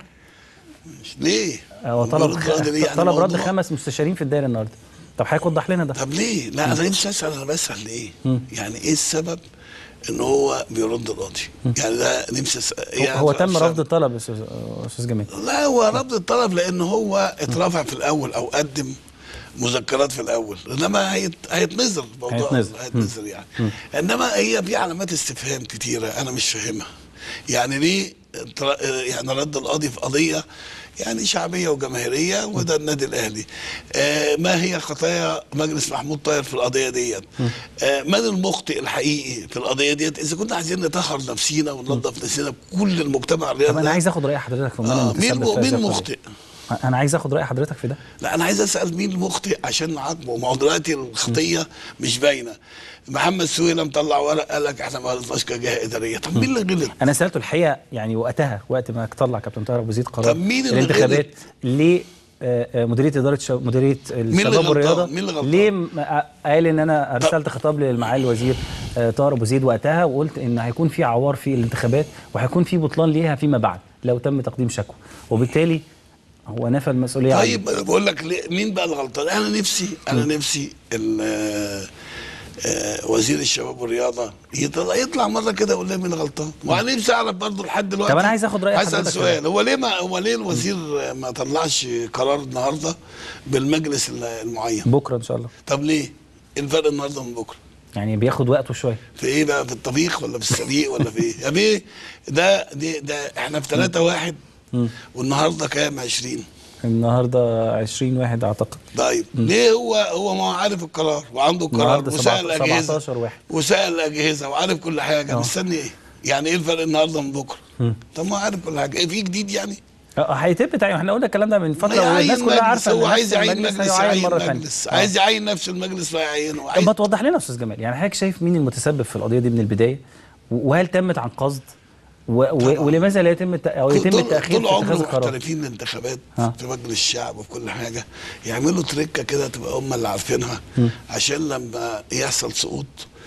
[SPEAKER 2] ليه؟
[SPEAKER 1] هو طلب
[SPEAKER 2] بيرد القاضي ليه؟ يعني
[SPEAKER 1] طلب رد
[SPEAKER 2] موضوع-
[SPEAKER 1] خمس مستشارين في الدايره النهارده طب حضرتك وضح لنا ده
[SPEAKER 2] طب ليه؟ لا انا نفسي اسال انا بسال ليه؟ يعني ايه السبب ان هو بيرد القاضي؟ يعني ده نفسي اسال
[SPEAKER 1] هو,
[SPEAKER 2] يعني
[SPEAKER 1] هو تم
[SPEAKER 2] أسأل.
[SPEAKER 1] رفض الطلب يا استاذ آه، استاذ جميل
[SPEAKER 2] لا هو رفض الطلب لان هو اترفع في الاول او قدم مذكرات في الاول انما هيت... هيتنزل الموضوع
[SPEAKER 1] هيتنزل.
[SPEAKER 2] هيتنزل يعني انما هي في علامات استفهام كتيره انا مش فاهمها يعني ليه تر- يعني رد القاضي في قضيه يعني شعبيه وجماهيريه وده النادي الاهلي آه ما هي خطايا مجلس محمود طاهر في القضيه ديت آه من المخطئ الحقيقي في القضيه ديت اذا كنا عايزين نطهر نفسينا وننظف نفسنا بكل المجتمع الرياضي
[SPEAKER 1] طب انا
[SPEAKER 2] ده،
[SPEAKER 1] عايز اخد راي حضرتك في من
[SPEAKER 2] آه مين
[SPEAKER 1] المتسبب في هذه
[SPEAKER 2] مين
[SPEAKER 1] القضية.
[SPEAKER 2] مخطئ
[SPEAKER 1] انا عايز اخد راي حضرتك في ده
[SPEAKER 2] لا انا عايز اسال مين المخطئ عشان نعاقبه ما هو دلوقتي الخطيه مش باينه محمد سويلة مطلع ورق قال لك احنا ما غلطناش كجهه اداريه طب مين اللي غلط؟
[SPEAKER 1] انا سالته الحقيقه يعني وقتها وقت ما طلع كابتن طاهر ابو زيد قرار
[SPEAKER 2] طب مين اللي
[SPEAKER 1] الانتخابات ليه آه، آه، مديريه اداره شب... مديريه
[SPEAKER 2] اللي
[SPEAKER 1] الشباب
[SPEAKER 2] غلطان؟
[SPEAKER 1] والرياضه
[SPEAKER 2] مين اللي غلطان؟
[SPEAKER 1] ليه م- آه، قال ان انا ارسلت خطاب للمعالي الوزير آه، طاهر ابو زيد وقتها وقلت ان هيكون في عوار في الانتخابات وهيكون في بطلان ليها فيما بعد لو تم تقديم شكوى وبالتالي هو نفى المسؤوليه عنه.
[SPEAKER 2] طيب انا بقول لك ليه- مين بقى الغلطان؟ انا نفسي انا نفسي ال- آه وزير الشباب والرياضه يطلع, يطلع مره كده يقول لي مين غلطان وانا نفسي اعرف برضه لحد دلوقتي
[SPEAKER 1] طب أنا عايز آخد رأي
[SPEAKER 2] هسال
[SPEAKER 1] حضرتك
[SPEAKER 2] سؤال هو ليه ما هو ليه الوزير ما طلعش قرار النهارده بالمجلس المعين
[SPEAKER 1] بكره ان شاء الله
[SPEAKER 2] طب ليه؟ إيه الفرق النهارده من بكره
[SPEAKER 1] يعني بياخد وقته شويه
[SPEAKER 2] في ايه بقى في الطبيخ ولا في السليق ولا في ايه يا بيه ده دي ده احنا في 3 واحد والنهارده كام 20
[SPEAKER 1] النهارده 20 واحد اعتقد
[SPEAKER 2] طيب ليه هو هو ما هو عارف القرار وعنده القرار
[SPEAKER 1] النهارده
[SPEAKER 2] وسال
[SPEAKER 1] 17
[SPEAKER 2] الاجهزه
[SPEAKER 1] 17 واحد
[SPEAKER 2] وسال الاجهزه وعارف كل حاجه مستني ايه؟ يعني ايه الفرق النهارده من بكره؟ طب ما هو عارف كل حاجه ايه في جديد يعني؟
[SPEAKER 1] اه هيتم تعيين احنا قلنا الكلام ده من فتره
[SPEAKER 2] ما
[SPEAKER 1] والناس
[SPEAKER 2] يعين
[SPEAKER 1] كلها
[SPEAKER 2] مجلس،
[SPEAKER 1] عارفه
[SPEAKER 2] هو
[SPEAKER 1] إن
[SPEAKER 2] عايز
[SPEAKER 1] نفس
[SPEAKER 2] يعين
[SPEAKER 1] المجلس
[SPEAKER 2] مجلس
[SPEAKER 1] هيعين
[SPEAKER 2] يعين
[SPEAKER 1] مره ثانيه
[SPEAKER 2] مجلس عايز يعين نفس المجلس فيعينه
[SPEAKER 1] طب
[SPEAKER 2] عايز
[SPEAKER 1] ما توضح لنا يا استاذ جمال يعني حضرتك شايف مين المتسبب في القضيه دي من البدايه و- وهل تمت عن قصد و... و... ولماذا لا يتم الت... او يتم
[SPEAKER 2] طول-
[SPEAKER 1] التاخير
[SPEAKER 2] طول
[SPEAKER 1] في
[SPEAKER 2] عمر
[SPEAKER 1] اتخاذ القرار
[SPEAKER 2] محترفين الانتخابات
[SPEAKER 1] ها.
[SPEAKER 2] في مجلس الشعب وفي كل حاجه يعملوا تركه كده تبقى هم اللي عارفينها عشان لما يحصل سقوط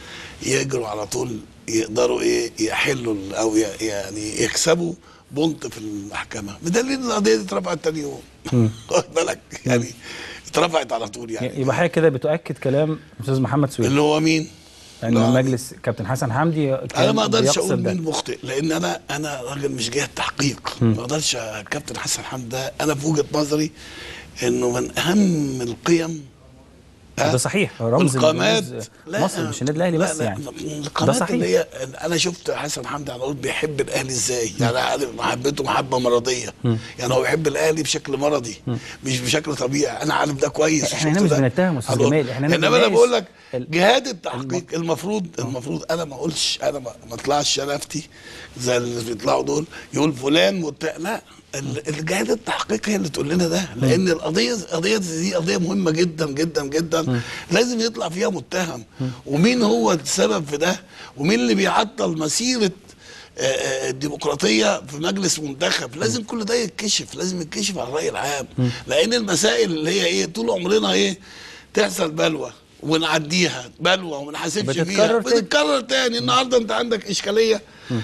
[SPEAKER 2] يجروا على طول يقدروا ايه يحلوا ال- او ي- يعني يكسبوا بونت في المحكمه بدليل ان القضيه دي اترفعت تاني يوم واخد بالك يعني اترفعت على طول يعني
[SPEAKER 1] يبقى حضرتك كده بتؤكد كلام استاذ محمد سويد
[SPEAKER 2] اللي هو مين؟
[SPEAKER 1] ان
[SPEAKER 2] لا.
[SPEAKER 1] مجلس كابتن حسن حمدي
[SPEAKER 2] انا
[SPEAKER 1] كان
[SPEAKER 2] ما اقدرش
[SPEAKER 1] بيقصد
[SPEAKER 2] اقول
[SPEAKER 1] ده.
[SPEAKER 2] مين مخطئ لان انا انا راجل مش جهه تحقيق ما اقدرش كابتن حسن حمد ده انا في وجهه نظري انه من اهم القيم ها؟
[SPEAKER 1] ده صحيح رمز من
[SPEAKER 2] والقامات
[SPEAKER 1] رموز مصر مش النادي الاهلي
[SPEAKER 2] لا
[SPEAKER 1] بس
[SPEAKER 2] لا
[SPEAKER 1] يعني
[SPEAKER 2] القامات
[SPEAKER 1] صحيح.
[SPEAKER 2] اللي هي انا شفت حسن حمدي على طول بيحب الاهلي ازاي يعني عارف محبته محبه مرضيه يعني هو بيحب الاهلي بشكل مرضي مش بشكل طبيعي انا عارف ده كويس
[SPEAKER 1] إحنا هنا
[SPEAKER 2] وشفت
[SPEAKER 1] مش
[SPEAKER 2] ده.
[SPEAKER 1] بنتهم أستاذ
[SPEAKER 2] على طول.
[SPEAKER 1] جمال، إحنا هنا
[SPEAKER 2] انما انا
[SPEAKER 1] بنناقش
[SPEAKER 2] بقول لك
[SPEAKER 1] ال-
[SPEAKER 2] جهاد التحقيق المفروض المفروض انا ما اقولش انا ما ما اطلعش انا افتي زي اللي بيطلعوا دول يقول فلان مت... لا ال- الجهاد التحقيق هي اللي تقول لنا ده لان القضيه القضيه دي قضيه مهمه جدا جدا جدا لازم يطلع فيها متهم ومين هو السبب في ده ومين اللي بيعطل مسيره آه، آه، الديمقراطيه في مجلس منتخب لازم كل ده يتكشف لازم يتكشف على الراي العام لان المسائل اللي هي ايه طول عمرنا ايه تحصل بلوى ونعديها بلوى وما نحاسبش
[SPEAKER 1] بتتكرر
[SPEAKER 2] فيها
[SPEAKER 1] تاني.
[SPEAKER 2] بتتكرر تاني النهارده انت عندك اشكاليه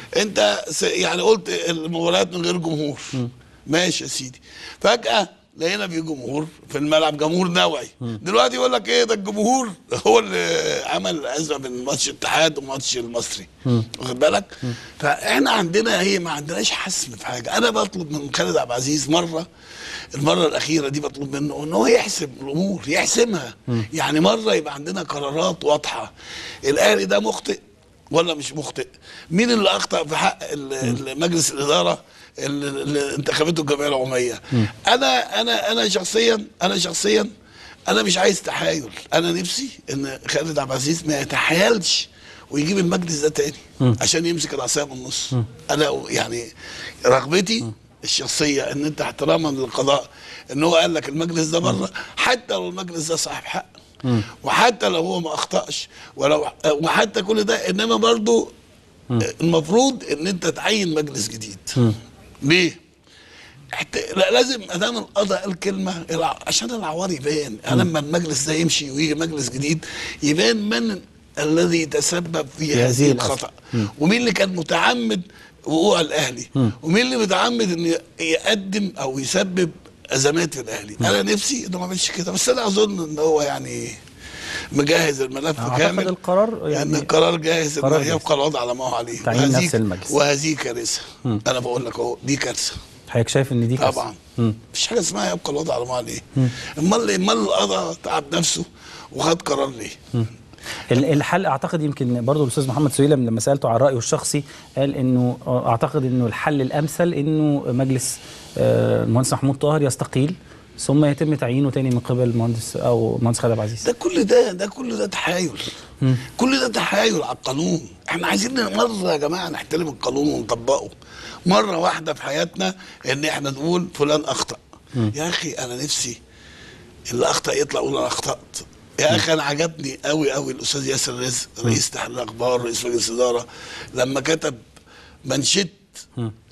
[SPEAKER 2] انت س- يعني قلت المباريات من غير جمهور ماشي يا سيدي فجاه لقينا في جمهور في الملعب جمهور نوعي دلوقتي يقول لك ايه ده الجمهور هو اللي عمل ازمه بين ماتش الاتحاد وماتش المصري واخد بالك فاحنا عندنا هي ما عندناش حسم في حاجه انا بطلب من خالد عبد العزيز مره المره الاخيره دي بطلب منه ان هو يحسم الامور يحسمها يعني مره يبقى عندنا قرارات واضحه الاهلي ده مخطئ ولا مش مخطئ مين اللي اخطا في حق ال- ال- مجلس الاداره اللي اللي انتخبته الجمعيه العموميه انا انا انا شخصيا انا شخصيا انا مش عايز تحايل انا نفسي ان خالد عبد العزيز ما يتحايلش ويجيب المجلس ده تاني عشان يمسك العصايه من النص انا يعني رغبتي الشخصيه ان انت احتراما للقضاء ان هو قال لك المجلس ده بره حتى لو المجلس ده صاحب حق وحتى لو هو ما اخطاش ولو وحتى كل ده انما برضو المفروض ان انت تعين مجلس جديد ليه؟ احت- لا لازم ادام القضاء قال كلمه الع- عشان العوار يبان لما المجلس ده يمشي ويجي مجلس جديد يبان من الذي تسبب في
[SPEAKER 1] في هذه
[SPEAKER 2] هذه
[SPEAKER 1] الأزمة.
[SPEAKER 2] الخطا ومين اللي كان متعمد وقوع الاهلي ومين اللي متعمد ان يقدم او يسبب ازمات في الاهلي انا نفسي انه ما يعملش كده بس انا اظن ان هو يعني مجهز الملف
[SPEAKER 1] أعتقد
[SPEAKER 2] كامل
[SPEAKER 1] القرار
[SPEAKER 2] يعني
[SPEAKER 1] يعني
[SPEAKER 2] ان القرار جاهز ان
[SPEAKER 1] قرار جاهز.
[SPEAKER 2] يبقى الوضع على ما هو عليه
[SPEAKER 1] تعيين
[SPEAKER 2] وهذه-
[SPEAKER 1] نفس المجلس.
[SPEAKER 2] وهذه كارثه انا بقول لك اهو دي كارثه
[SPEAKER 1] حضرتك شايف ان دي كارثة.
[SPEAKER 2] طبعا
[SPEAKER 1] مم.
[SPEAKER 2] مفيش حاجه اسمها يبقى الوضع على ما هو عليه امال امال القضاء تعب نفسه وخد قرار ليه؟
[SPEAKER 1] ال- الحل اعتقد يمكن برضه الاستاذ محمد سويلم لما سالته عن رايه الشخصي قال انه آه، اعتقد انه الحل الامثل انه مجلس آه، المهندس محمود طاهر يستقيل ثم يتم تعيينه تاني من قبل المهندس او المهندس خالد عبد العزيز
[SPEAKER 2] ده كل ده ده كل ده تحايل كل ده تحايل على القانون احنا عايزين مره يا جماعه نحترم القانون ونطبقه مره واحده في حياتنا ان احنا نقول فلان اخطا يا اخي انا نفسي اللي اخطا يطلع يقول انا اخطات يا اخي انا عجبني قوي قوي الاستاذ ياسر رزق رئيس تحرير الاخبار رئيس مجلس الاداره لما كتب منشد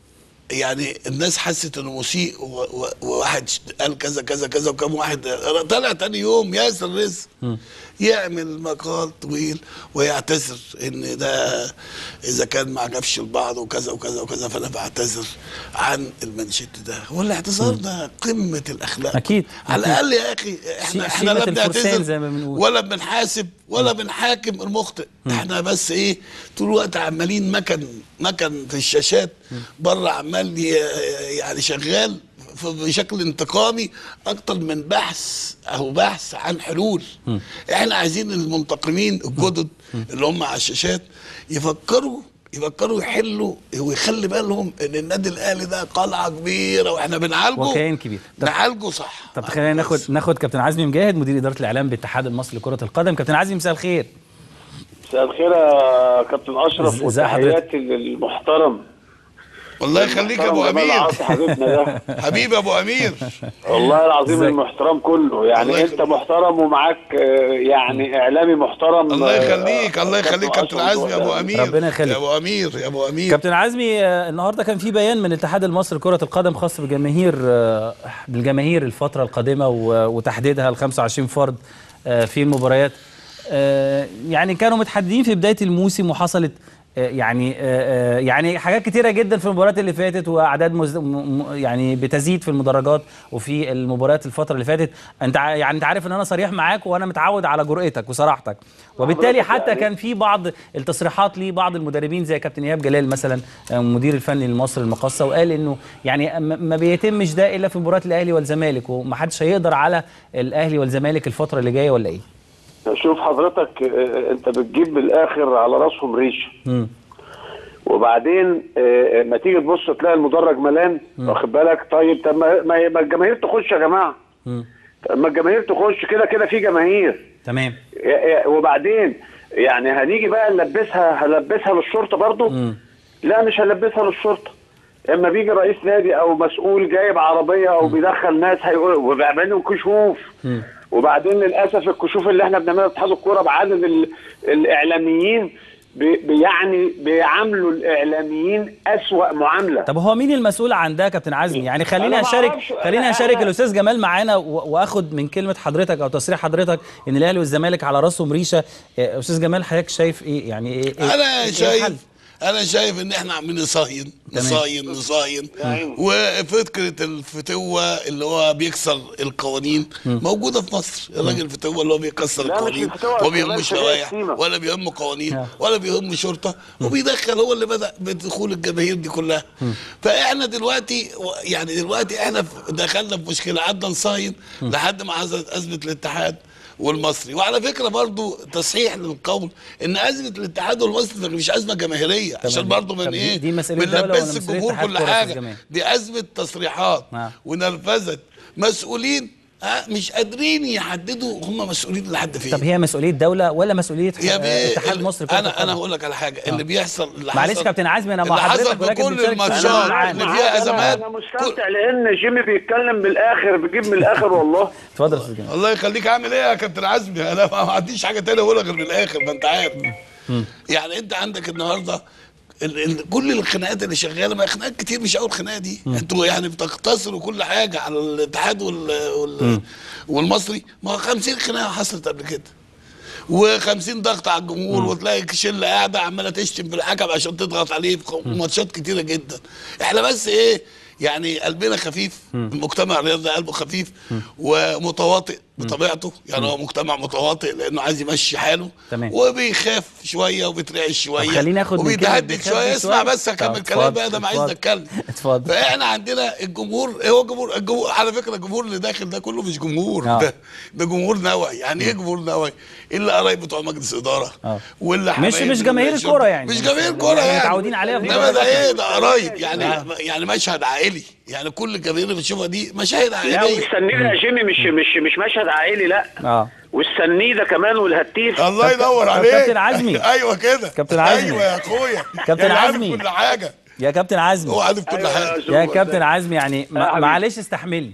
[SPEAKER 2] يعني الناس حست انه مسيء و- و- وواحد ش- قال كذا كذا كذا وكم واحد طلع تاني يوم ياسر رزق يعمل مقال طويل ويعتذر ان ده اذا كان ما عجبش البعض وكذا وكذا وكذا فانا بعتذر عن المنشد ده والاعتذار ده قمه الاخلاق
[SPEAKER 1] أكيد،
[SPEAKER 2] على
[SPEAKER 1] أكيد.
[SPEAKER 2] الاقل يا اخي احنا
[SPEAKER 1] شي-
[SPEAKER 2] احنا لا
[SPEAKER 1] شيمة الفرسان
[SPEAKER 2] بنعتذر
[SPEAKER 1] زي ما بنقول.
[SPEAKER 2] ولا بنحاسب ولا بنحاكم المخطئ احنا بس ايه طول الوقت عمالين مكن مكن في الشاشات بره عمال ي- يعني شغال ف- بشكل انتقامي اكتر من بحث او بحث عن حلول احنا عايزين المنتقمين الجدد اللي هم على الشاشات يفكروا يفكروا يحلوا ويخلي بالهم ان النادي الاهلي ده قلعه كبيره واحنا بنعالجه
[SPEAKER 1] وكيان كبير. طب-
[SPEAKER 2] نعالجه صح
[SPEAKER 1] طب خلينا ناخد ناخد كابتن عزمي مجاهد مدير اداره الاعلام بالاتحاد المصري لكره القدم كابتن عزمي مساء الخير
[SPEAKER 3] مساء الخير يا كابتن اشرف
[SPEAKER 1] إز- إزاي حضرتك؟
[SPEAKER 3] وتحياتي للمحترم
[SPEAKER 2] والله يخليك يا ابو
[SPEAKER 3] المحترم جمال
[SPEAKER 2] امير
[SPEAKER 3] عاطي حبيبنا ده
[SPEAKER 2] حبيبي يا ابو امير
[SPEAKER 3] والله العظيم
[SPEAKER 1] إزاي؟
[SPEAKER 3] المحترم كله يعني
[SPEAKER 2] الله
[SPEAKER 3] انت
[SPEAKER 2] يخليك.
[SPEAKER 3] محترم ومعاك آه، يعني اعلامي محترم
[SPEAKER 2] الله
[SPEAKER 3] آه،
[SPEAKER 2] يخليك الله يخليك كابتن
[SPEAKER 3] أشرف
[SPEAKER 2] عزمي يا ابو
[SPEAKER 3] وده.
[SPEAKER 2] امير
[SPEAKER 1] ربنا يخليك.
[SPEAKER 2] يا ابو امير يا ابو امير
[SPEAKER 1] كابتن عزمي آه، النهارده كان في بيان من الاتحاد المصري لكره القدم خاص بجماهير آه، بالجماهير الفتره القادمه و- وتحديدها ل 25 فرد آه، في المباريات آه، يعني كانوا متحددين في بدايه الموسم وحصلت آه، يعني آه، آه، يعني حاجات كتيره جدا في المباريات اللي فاتت واعداد مز... م- م- يعني بتزيد في المدرجات وفي المباريات الفتره اللي فاتت انت ع- يعني انت عارف ان انا صريح معاك وانا متعود على جرأتك وصراحتك وبالتالي
[SPEAKER 3] حضرتك
[SPEAKER 1] حتى
[SPEAKER 3] يعني-
[SPEAKER 1] كان في بعض التصريحات لبعض المدربين زي كابتن ايهاب جلال مثلا آه، المدير الفني لمصر المقاصه وقال انه يعني م- ما بيتمش ده الا في مباراه الاهلي والزمالك ومحدش هيقدر على الاهلي والزمالك الفتره اللي جايه ولا ايه؟
[SPEAKER 3] شوف حضرتك آه، انت بتجيب من الاخر على راسهم ريشه
[SPEAKER 1] مم.
[SPEAKER 3] وبعدين آه، ما تيجي تبص تلاقي المدرج ملان واخد بالك طيب طب ما ما ما الجماهير تخش يا جماعه
[SPEAKER 1] مم.
[SPEAKER 3] طب ما الجماهير تخش كده كده في جماهير
[SPEAKER 1] تمام
[SPEAKER 3] يا- يا- وبعدين يعني هنيجي بقى نلبسها هنلبسها للشرطه برضو
[SPEAKER 1] مم.
[SPEAKER 3] لا مش هنلبسها للشرطه اما بيجي رئيس نادي او مسؤول جايب عربيه او بيدخل ناس هيقول وبيعمل لهم كشوف
[SPEAKER 1] مم.
[SPEAKER 3] وبعدين للاسف الكشوف اللي احنا بنعملها في اتحاد الكوره بعدد ال- الاعلاميين بي بي- يعني بيعاملوا الاعلاميين اسوأ معامله
[SPEAKER 1] طب هو مين المسؤول عن ده يا كابتن عزمي؟ يعني خليني
[SPEAKER 3] أنا ما
[SPEAKER 1] اشارك
[SPEAKER 3] أعرفش.
[SPEAKER 1] خليني
[SPEAKER 3] أنا-
[SPEAKER 1] اشارك
[SPEAKER 3] أنا-
[SPEAKER 1] الاستاذ جمال معانا و- واخد من كلمه حضرتك او تصريح حضرتك ان الاهلي والزمالك على راسهم ريشه آه، استاذ جمال حضرتك شايف ايه يعني ايه إيه-
[SPEAKER 2] انا
[SPEAKER 1] إيه
[SPEAKER 2] شايف
[SPEAKER 1] الحل؟
[SPEAKER 2] انا شايف ان احنا عاملين نصاين
[SPEAKER 1] تمام.
[SPEAKER 2] نصاين نصاين
[SPEAKER 3] عيني.
[SPEAKER 2] وفكره الفتوه اللي هو بيكسر القوانين موجوده في مصر الراجل الفتوه اللي هو بيكسر
[SPEAKER 3] لا، مش
[SPEAKER 2] القوانين
[SPEAKER 3] الفتوة،
[SPEAKER 2] وما
[SPEAKER 3] كمان
[SPEAKER 2] بيهمش
[SPEAKER 3] في
[SPEAKER 2] لوائح
[SPEAKER 3] السيما.
[SPEAKER 2] ولا بيهم قوانين
[SPEAKER 1] آه.
[SPEAKER 2] ولا بيهم شرطه وبيدخل هو اللي بدا بدخول الجماهير دي كلها فاحنا دلوقتي يعني دلوقتي احنا في- دخلنا في مشكله قعدنا نصاين لحد ما حصلت ازمه الاتحاد والمصري وعلى فكره برضو تصحيح للقول ان ازمه الاتحاد والمصري مش ازمه جماهيريه عشان برضو من
[SPEAKER 1] طب دي-
[SPEAKER 2] ايه
[SPEAKER 1] دي مسألة دولة ولا
[SPEAKER 2] بنلبس
[SPEAKER 1] مسألة
[SPEAKER 2] الجمهور
[SPEAKER 1] اتحاد
[SPEAKER 2] كل
[SPEAKER 1] كرة في
[SPEAKER 2] حاجه
[SPEAKER 1] الزمان؟
[SPEAKER 2] دي ازمه تصريحات
[SPEAKER 1] آه.
[SPEAKER 2] ونرفزه مسؤولين آه مش قادرين يحددوا هم مسؤولين لحد فين
[SPEAKER 1] طب هي مسؤوليه دوله ولا مسؤوليه
[SPEAKER 2] يا
[SPEAKER 1] آه،
[SPEAKER 2] بيه
[SPEAKER 1] اتحاد
[SPEAKER 2] ال-
[SPEAKER 1] مصر لكرة
[SPEAKER 2] انا
[SPEAKER 1] القدم؟
[SPEAKER 2] انا هقول لك على حاجه اللي بيحصل اللي
[SPEAKER 1] معلش
[SPEAKER 2] حصل-
[SPEAKER 1] كابتن عزمي انا مع
[SPEAKER 2] اللي حصل
[SPEAKER 1] حضرتك
[SPEAKER 2] في
[SPEAKER 1] ولكن
[SPEAKER 2] كل
[SPEAKER 1] بنشارك
[SPEAKER 2] الماتشات
[SPEAKER 1] سؤال
[SPEAKER 2] اللي
[SPEAKER 1] معانا.
[SPEAKER 2] فيها
[SPEAKER 3] أنا-
[SPEAKER 2] ازمات
[SPEAKER 3] انا مستمتع لان جيمي بيتكلم من الاخر بيجيب من الاخر والله
[SPEAKER 1] اتفضل يا استاذ جمال
[SPEAKER 2] الله يخليك عامل ايه يا كابتن عزمي انا ما ما عنديش حاجه تانية اقولها غير من الاخر ما انت عارف يعني انت عندك النهارده ال ال كل الخناقات اللي شغاله ما خناقات كتير مش اول خناقه دي انتوا يعني بتقتصروا كل حاجه على الاتحاد وال وال والمصري ما هو 50 خناقه حصلت قبل كده و50 ضغط على الجمهور وتلاقي شله قاعده عماله تشتم في الحكم عشان تضغط عليه في خ- ماتشات كتيره جدا احنا بس ايه يعني قلبنا خفيف المجتمع الرياضي ده قلبه خفيف ومتواطئ بطبيعته يعني هو مجتمع متواطئ لانه عايز يمشي حاله
[SPEAKER 1] تمام.
[SPEAKER 2] وبيخاف شويه وبيترعش شويه
[SPEAKER 1] طب خليني اخد من كلمة
[SPEAKER 2] وبيتهدد
[SPEAKER 1] بيخاف
[SPEAKER 2] شويه
[SPEAKER 1] دي
[SPEAKER 2] اسمع
[SPEAKER 1] شوية.
[SPEAKER 2] بس
[SPEAKER 1] طب
[SPEAKER 2] اكمل
[SPEAKER 1] اتفضل،
[SPEAKER 2] كلام بقى ده ما عايز
[SPEAKER 1] اتفضل.
[SPEAKER 2] اتكلم
[SPEAKER 1] اتفضل.
[SPEAKER 2] فاحنا عندنا الجمهور هو جمهور الجمهور على فكره الجمهور اللي داخل ده كله مش جمهور
[SPEAKER 1] آه.
[SPEAKER 2] ده ده جمهور نوعي يعني ايه جمهور نوعي الا قرايب بتوع مجلس اداره
[SPEAKER 1] آه.
[SPEAKER 2] واللي
[SPEAKER 1] مش-
[SPEAKER 2] حبايب
[SPEAKER 1] مش جماهير
[SPEAKER 2] الشرطة.
[SPEAKER 1] الكرة يعني.
[SPEAKER 2] مش جماهير كوره
[SPEAKER 1] يعني
[SPEAKER 2] يعني
[SPEAKER 1] متعودين عليها في
[SPEAKER 2] انما ده
[SPEAKER 1] الكرة.
[SPEAKER 2] ايه ده قرايب يعني
[SPEAKER 1] آه.
[SPEAKER 2] يعني مشهد عائلي يعني كل الجماهير اللي بتشوفها دي مشاهد
[SPEAKER 3] لا
[SPEAKER 2] عائليه
[SPEAKER 3] واستنيه ده يا جيمي مش مش مش مشهد عائلي لا
[SPEAKER 1] اه
[SPEAKER 3] واستنيه ده كمان والهتيف
[SPEAKER 2] الله
[SPEAKER 1] طب-
[SPEAKER 2] ينور
[SPEAKER 1] طب
[SPEAKER 2] عليك
[SPEAKER 1] كابتن عزمي.
[SPEAKER 2] ايوه كده
[SPEAKER 1] كابتن عزمي.
[SPEAKER 2] ايوه يا اخويا
[SPEAKER 1] كابتن
[SPEAKER 2] يعني عارف
[SPEAKER 1] عزمي.
[SPEAKER 2] كل حاجه
[SPEAKER 1] يا كابتن عزمي
[SPEAKER 2] هو عارف كل
[SPEAKER 3] أيوة
[SPEAKER 2] حاجه
[SPEAKER 3] يا
[SPEAKER 1] يا
[SPEAKER 3] زوز.
[SPEAKER 1] كابتن عزمي يعني ما-
[SPEAKER 3] حبيبي.
[SPEAKER 1] معلش استحملني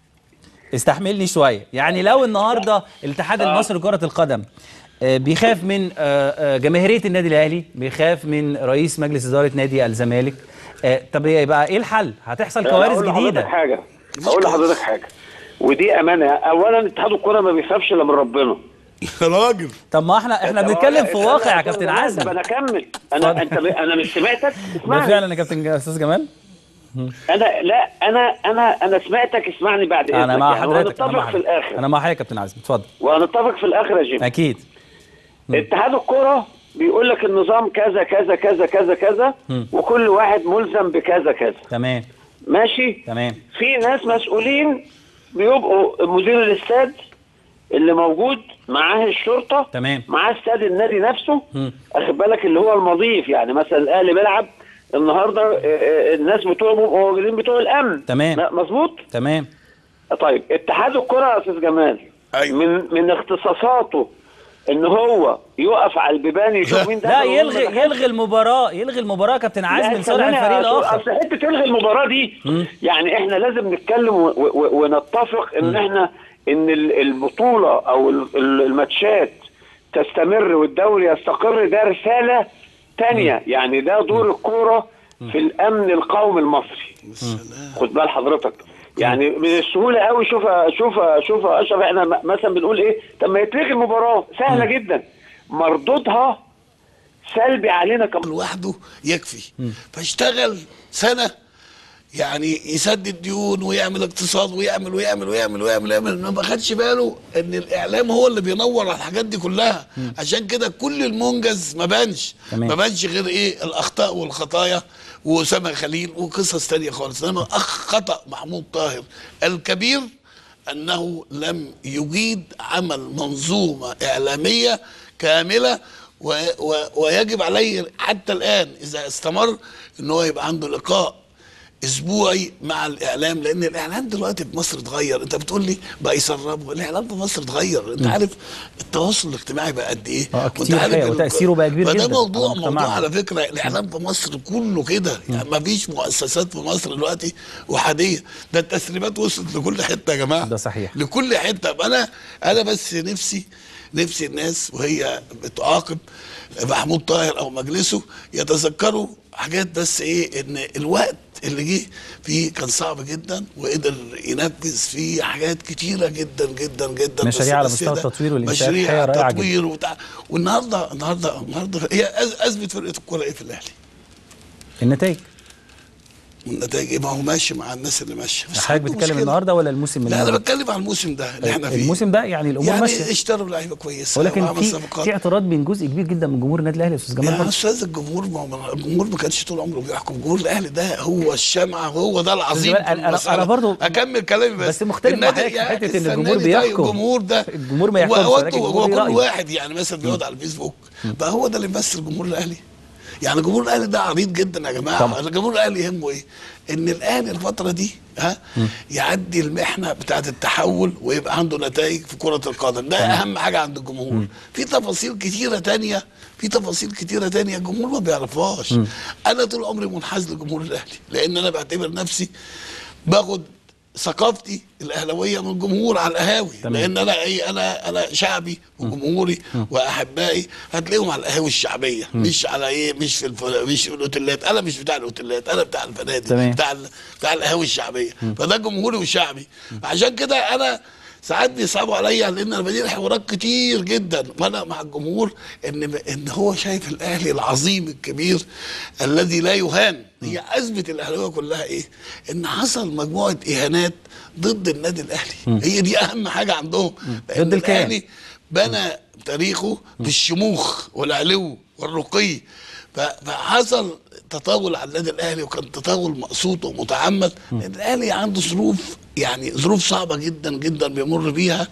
[SPEAKER 1] استحملني شويه يعني لو النهارده الاتحاد المصري لكره القدم آه، بيخاف من آه، آه، جماهيريه النادي الاهلي بيخاف من رئيس مجلس اداره نادي الزمالك آه طب يبقى ايه الحل هتحصل
[SPEAKER 3] لا،
[SPEAKER 1] كوارث
[SPEAKER 3] أقول لحضرتك
[SPEAKER 1] جديده
[SPEAKER 3] حاجه اقول لحضرتك حاجه ودي امانه اولا اتحاد الكوره ما بيخافش الا من ربنا
[SPEAKER 2] يا راجل
[SPEAKER 1] طب ما احنا احنا بنتكلم في واقع يا كابتن عزمي
[SPEAKER 3] طب انا اكمل
[SPEAKER 1] اتفضل.
[SPEAKER 3] انا انت انا مش سمعتك
[SPEAKER 1] ده
[SPEAKER 3] اسمعني
[SPEAKER 1] فعلا يا كابتن استاذ جمال
[SPEAKER 3] انا لا انا انا انا سمعتك اسمعني بعد اذنك
[SPEAKER 1] انا مع
[SPEAKER 3] يعني
[SPEAKER 1] حضرتك انا
[SPEAKER 3] وهنتفق
[SPEAKER 1] مع
[SPEAKER 3] في
[SPEAKER 1] حضرتك
[SPEAKER 3] الاخر
[SPEAKER 1] انا مع حضرتك يا كابتن عزمي اتفضل
[SPEAKER 3] وهنتفق في الاخر يا جيم
[SPEAKER 1] اكيد
[SPEAKER 3] اتحاد الكرة بيقول لك النظام كذا كذا كذا كذا كذا وكل واحد ملزم بكذا كذا
[SPEAKER 1] تمام
[SPEAKER 3] ماشي
[SPEAKER 1] تمام
[SPEAKER 3] في ناس مسؤولين بيبقوا مدير الاستاد اللي موجود معاه الشرطه
[SPEAKER 1] تمام.
[SPEAKER 3] معاه استاد النادي نفسه
[SPEAKER 1] مم.
[SPEAKER 3] اخد بالك اللي هو المضيف يعني مثلا الاهلي بيلعب النهارده آه، آه، الناس بتوع موجودين بتوع الامن
[SPEAKER 1] تمام.
[SPEAKER 3] م- مظبوط
[SPEAKER 1] تمام
[SPEAKER 3] طيب اتحاد الكره يا استاذ جمال
[SPEAKER 2] أيوة.
[SPEAKER 3] من من اختصاصاته ان هو يقف على البيبان يشوف مين
[SPEAKER 1] لا
[SPEAKER 3] دخل ومين ما
[SPEAKER 1] يلغي
[SPEAKER 3] دخلش.
[SPEAKER 1] يلغي المباراه يلغي المباراه يا كابتن عزمي
[SPEAKER 3] لا،
[SPEAKER 1] لصالح
[SPEAKER 3] استناني
[SPEAKER 1] الفريق
[SPEAKER 3] يا أستاذ،
[SPEAKER 1] الاخر
[SPEAKER 3] اصل حته تلغي المباراه دي يعني احنا لازم نتكلم و- و- ونتفق ان احنا ان ال- البطوله او ال- ال- الماتشات تستمر والدوري يستقر ده رساله تانية يعني ده دور الكوره في الامن القومي المصري
[SPEAKER 2] السلام
[SPEAKER 3] خد بال حضرتك يعني من السهوله قوي شوف شوف شوف يا اشرف احنا م- مثلا بنقول ايه طب ما يتلغي المباراه سهله جدا مردودها سلبي علينا كم
[SPEAKER 2] لوحده يكفي فاشتغل سنه يعني يسدد ديون ويعمل اقتصاد ويعمل ويعمل ويعمل ويعمل ويعمل ما خدش باله ان الاعلام هو اللي بينور على الحاجات دي كلها عشان كده كل المنجز ما بانش
[SPEAKER 1] تمام.
[SPEAKER 2] ما بانش غير ايه الاخطاء والخطايا واسامه خليل وقصص تانية خالص انما اخ خطا محمود طاهر الكبير انه لم يجيد عمل منظومه اعلاميه كامله و و ويجب عليه حتى الان اذا استمر ان هو يبقى عنده لقاء اسبوعي مع الاعلام لان الاعلام دلوقتي في مصر اتغير انت بتقول لي بقى يسربوا الاعلام في مصر اتغير انت عارف التواصل الاجتماعي بقى قد ايه
[SPEAKER 1] اه،
[SPEAKER 2] وانت
[SPEAKER 1] كتير
[SPEAKER 2] عارف
[SPEAKER 1] حقيقة،
[SPEAKER 2] ال-
[SPEAKER 1] وتأثيره بقى كبير
[SPEAKER 2] فده
[SPEAKER 1] جدا
[SPEAKER 2] موضوع
[SPEAKER 1] على
[SPEAKER 2] موضوع
[SPEAKER 1] مجتمعنا.
[SPEAKER 2] على فكره الاعلام في مصر كله كده يعني ما فيش مؤسسات في مصر دلوقتي احاديه ده التسريبات وصلت لكل حته يا جماعه
[SPEAKER 1] ده صحيح.
[SPEAKER 2] لكل حته أبقى انا انا بس نفسي نفسي الناس وهي بتعاقب محمود طاهر او مجلسه يتذكروا حاجات بس ايه ان الوقت اللي جه فيه كان صعب جدا وقدر ينفذ فيه حاجات كتيره جدا جدا جدا
[SPEAKER 1] مشاريع
[SPEAKER 2] بس-
[SPEAKER 1] على
[SPEAKER 2] بس
[SPEAKER 1] مستوى
[SPEAKER 2] ده
[SPEAKER 1] التطوير والإنشاء
[SPEAKER 2] مشاريع
[SPEAKER 1] الحقيقة رائعة جدا.
[SPEAKER 2] تطوير وبتاع والنهارده النهارده النهارده هي أز- ازمه فرقه الكوره ايه في الاهلي؟
[SPEAKER 1] النتائج
[SPEAKER 2] والنتائج ايه ما هو ماشي مع الناس اللي ماشيه بس
[SPEAKER 1] حضرتك
[SPEAKER 2] عنده
[SPEAKER 1] بتتكلم
[SPEAKER 2] مشكلة.
[SPEAKER 1] النهارده ولا الموسم
[SPEAKER 2] لا انا
[SPEAKER 1] الماضي؟
[SPEAKER 2] بتكلم على الموسم ده اللي احنا فيه
[SPEAKER 1] الموسم ده يعني الامور
[SPEAKER 2] يعني
[SPEAKER 1] ماشيه
[SPEAKER 2] اشتروا لعيبه كويسه
[SPEAKER 1] ولكن
[SPEAKER 2] وعمل
[SPEAKER 1] في
[SPEAKER 2] صفقات
[SPEAKER 1] في اعتراض بين جزء كبير جدا من جمهور النادي الاهلي يا استاذ جمال
[SPEAKER 2] يا
[SPEAKER 1] برضه.
[SPEAKER 2] استاذ الجمهور ما هو- الجمهور ما كانش طول عمره بيحكم الجمهور الاهلي ده هو الشمعه وهو ده العظيم
[SPEAKER 1] جمال،
[SPEAKER 2] في
[SPEAKER 1] أنا- أنا-
[SPEAKER 2] المسألة.
[SPEAKER 1] أنا برضو-
[SPEAKER 2] اكمل كلامي بس
[SPEAKER 1] بس مختلف مع
[SPEAKER 2] النادي-
[SPEAKER 1] حضرتك في
[SPEAKER 2] يا
[SPEAKER 1] حتة إن
[SPEAKER 2] استناني
[SPEAKER 1] الجمهور
[SPEAKER 2] طيب،
[SPEAKER 1] بيحكم.
[SPEAKER 2] الجمهور ده
[SPEAKER 1] الجمهور ما يحكمش،
[SPEAKER 2] هو-
[SPEAKER 1] ولكن
[SPEAKER 2] هو
[SPEAKER 1] الجمهور
[SPEAKER 2] هو
[SPEAKER 1] ليه
[SPEAKER 2] كل
[SPEAKER 1] رأي.
[SPEAKER 2] واحد يعني مثلا بيقعد على الفيسبوك بقى هو ده اللي يمثل جمهور الاهلي يعني جمهور الاهلي ده عريض جدا يا جماعه
[SPEAKER 1] طبعا.
[SPEAKER 2] الجمهور الاهلي يهمه ايه؟ ان الاهلي الفتره دي ها يعدي المحنه بتاعه التحول ويبقى عنده نتائج في كره القدم ده اهم حاجه عند الجمهور في تفاصيل كتيره تانية في تفاصيل كتيره تانية الجمهور ما بيعرفهاش انا طول عمري منحاز لجمهور الاهلي لان انا بعتبر نفسي باخد ثقافتي الاهلاويه من الجمهور على القهاوي
[SPEAKER 1] تمام.
[SPEAKER 2] لان انا ايه انا انا شعبي وجمهوري واحبائي هتلاقيهم على القهاوي الشعبيه مش على ايه مش في الف... مش في الاوتيلات انا مش بتاع الاوتيلات انا بتاع الفنادق
[SPEAKER 1] تمام.
[SPEAKER 2] بتاع ال... بتاع القهاوي الشعبيه فده جمهوري وشعبي عشان كده انا ساعات بيصعبوا عليا لان انا بدير حوارات كتير جدا وانا مع الجمهور ان ان هو شايف الاهلي العظيم الكبير الذي لا يهان هي ازمه الاهلاويه كلها ايه؟ ان حصل مجموعه اهانات ضد النادي الاهلي هي دي اهم حاجه عندهم لان
[SPEAKER 1] ضد الكيان.
[SPEAKER 2] الاهلي بنى تاريخه بالشموخ والعلو والرقي ف- فحصل تطاول على النادي الاهلي وكان تطاول مقصود ومتعمد لان الاهلي عنده ظروف يعني ظروف صعبه جدا جدا بيمر بيها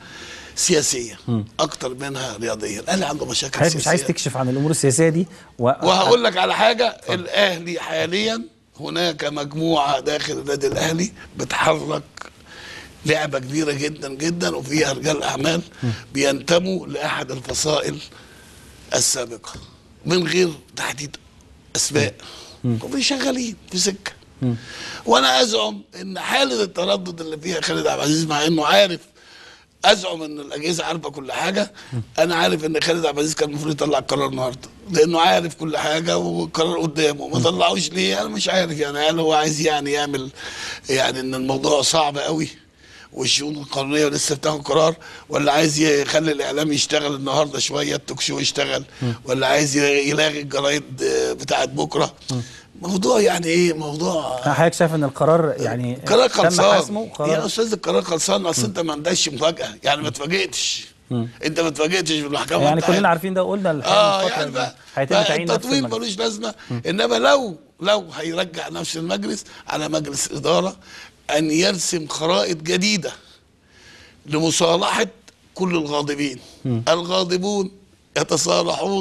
[SPEAKER 2] سياسيه اكتر منها رياضيه الاهلي عنده مشاكل
[SPEAKER 1] حضرتك مش عايز
[SPEAKER 2] سياسيه
[SPEAKER 1] تكشف عن الامور السياسيه دي و...
[SPEAKER 2] وهقول لك على حاجه الاهلي حاليا هناك مجموعه داخل النادي الاهلي بتحرك لعبه كبيره جدا جدا وفيها رجال اعمال بينتموا لاحد الفصائل السابقه من غير تحديد اسماء وشغالين في سكه وانا ازعم ان حاله التردد اللي فيها خالد عبد العزيز مع انه عارف ازعم ان الاجهزه عارفه كل حاجه انا عارف ان خالد عبد العزيز كان المفروض يطلع القرار النهارده لانه عارف كل حاجه والقرار قدامه ما طلعوش ليه انا مش عارف يعني هل هو عايز يعني يعمل يعني ان الموضوع صعب قوي والشؤون القانونيه ولسه بتاخد قرار ولا عايز يخلي الاعلام يشتغل النهارده شويه التوك شو يشتغل ولا عايز يلاغي الجرايد آه، بتاعت بكره موضوع يعني ايه موضوع
[SPEAKER 1] حضرتك شايف ان القرار يعني
[SPEAKER 2] قرار
[SPEAKER 1] تم
[SPEAKER 2] خلصان
[SPEAKER 1] حسمه
[SPEAKER 2] يا
[SPEAKER 1] قرار
[SPEAKER 2] استاذ القرار خلصان اصل انت ما عندكش مفاجاه يعني ما اتفاجئتش انت ما اتفاجئتش بالمحكمه
[SPEAKER 1] يعني
[SPEAKER 2] بتاعت-
[SPEAKER 1] كلنا عارفين ده وقلنا الحقيقة
[SPEAKER 2] اه
[SPEAKER 1] من فترة
[SPEAKER 2] يعني بقى,
[SPEAKER 1] هيتم
[SPEAKER 2] بقى
[SPEAKER 1] تعيين نفس
[SPEAKER 2] التطويل
[SPEAKER 1] المجلس.
[SPEAKER 2] ملوش لازمه انما لو لو هيرجع نفس المجلس على مجلس اداره ان يرسم خرائط جديده لمصالحه كل الغاضبين الغاضبون يتصالحون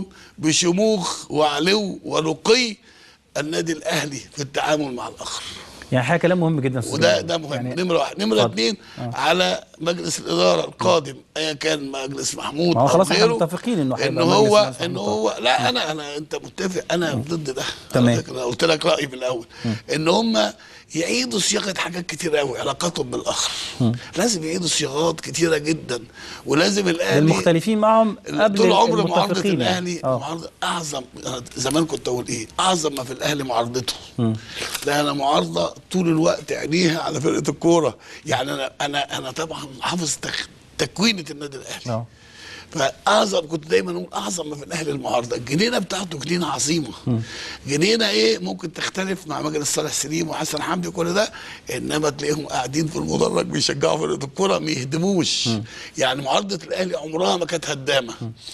[SPEAKER 2] بشموخ وعلو ورقي النادي الاهلي في التعامل مع الاخر
[SPEAKER 1] يعني حاجه كلام مهم جدا أستاذ
[SPEAKER 2] وده
[SPEAKER 1] جمال.
[SPEAKER 2] ده مهم
[SPEAKER 1] يعني
[SPEAKER 2] يعني نمره واحد نمره
[SPEAKER 1] اتفضل.
[SPEAKER 2] اثنين على مجلس الاداره القادم ايا كان مجلس محمود
[SPEAKER 1] ما هو
[SPEAKER 2] أو
[SPEAKER 1] خلاص احنا
[SPEAKER 2] غيره،
[SPEAKER 1] متفقين إنه هيبقى
[SPEAKER 2] ان
[SPEAKER 1] مجلس
[SPEAKER 2] هو
[SPEAKER 1] مجلس
[SPEAKER 2] ان
[SPEAKER 1] محمود
[SPEAKER 2] هو لا انا انا انت متفق انا ضد ده
[SPEAKER 1] تمام.
[SPEAKER 2] على فكرة، قلت لك رايي في الاول ان هم يعيدوا صياغه حاجات كتير قوي علاقاتهم بالاخر لازم يعيدوا صياغات كتيره جدا ولازم الاهلي
[SPEAKER 1] المختلفين معهم قبل
[SPEAKER 2] طول عمر معارضه
[SPEAKER 1] المتفقين
[SPEAKER 2] الاهلي
[SPEAKER 1] يعني. آه.
[SPEAKER 2] معارضه اعظم أنا زمان كنت اقول ايه اعظم ما في الاهلي معارضته لا انا معارضه طول الوقت عينيها على فرقه الكوره يعني انا انا انا طبعا حافظ تك تكوينه النادي الاهلي
[SPEAKER 1] آه.
[SPEAKER 2] فاعظم كنت دايما اقول اعظم ما في الاهلي المعارضه الجنينه بتاعته جنينه عظيمه جنينه ايه ممكن تختلف مع مجلس صالح سليم وحسن حمدي وكل ده انما تلاقيهم قاعدين في المدرج بيشجعوا فرقه الكوره ما يهدموش يعني معارضه الاهلي عمرها ما كانت هدامه